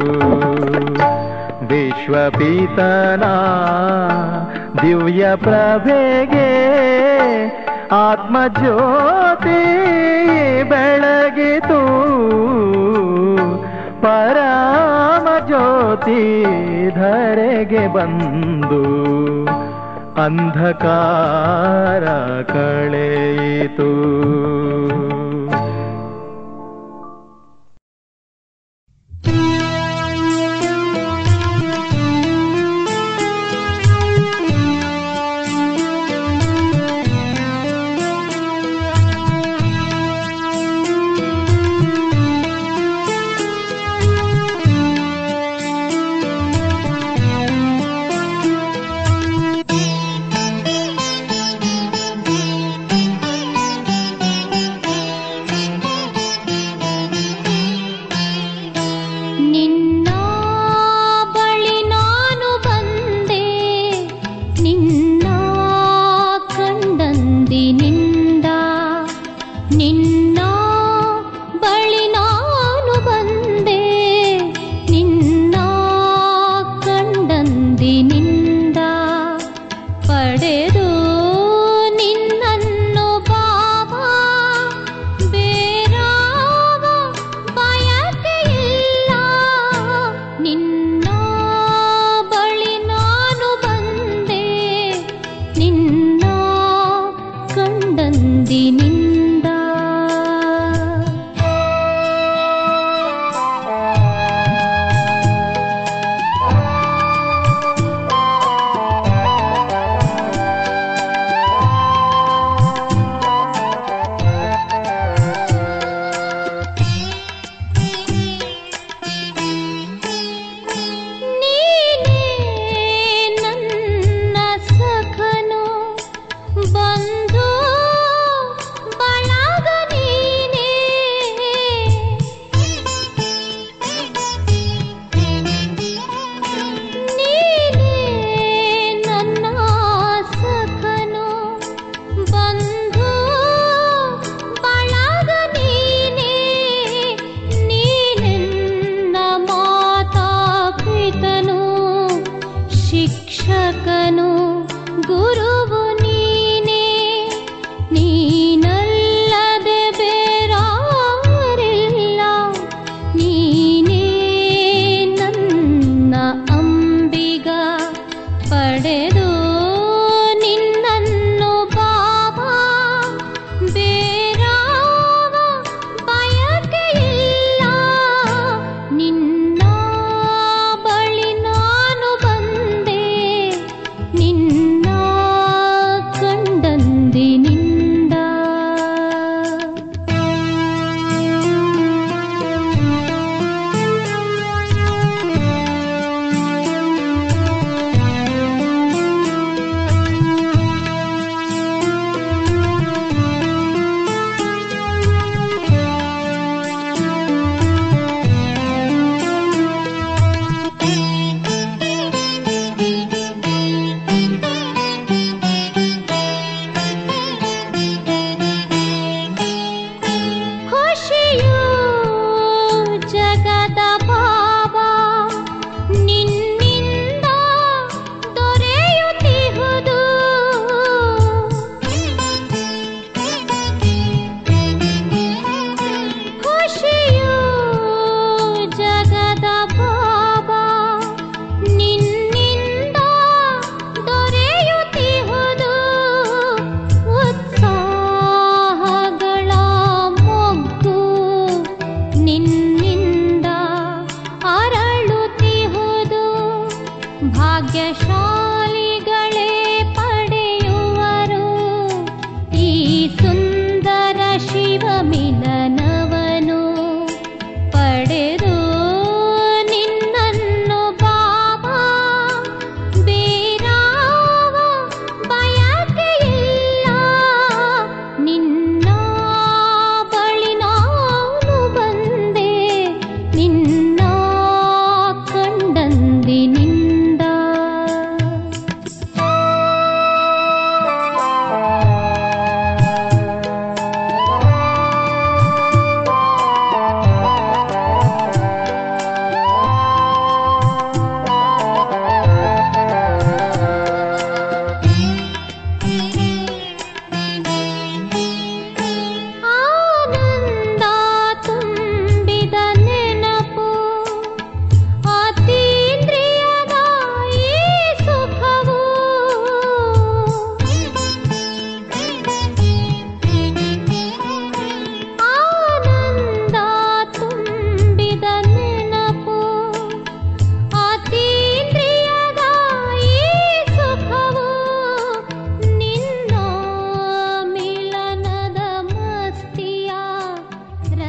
ವಿಶ್ವಪೀತನ ದಿವ್ಯ ಪ್ರಭೆಗೆ ಆತ್ಮಜ್ಯೋತಿ ಬೆಳಗಿತು ಪರಮ ಜ್ಯೋತಿ ಧರೆಗೆ ಬಂದು ಅಂಧಕಾರ ಕಳೆಯಿತು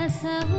ರಸವು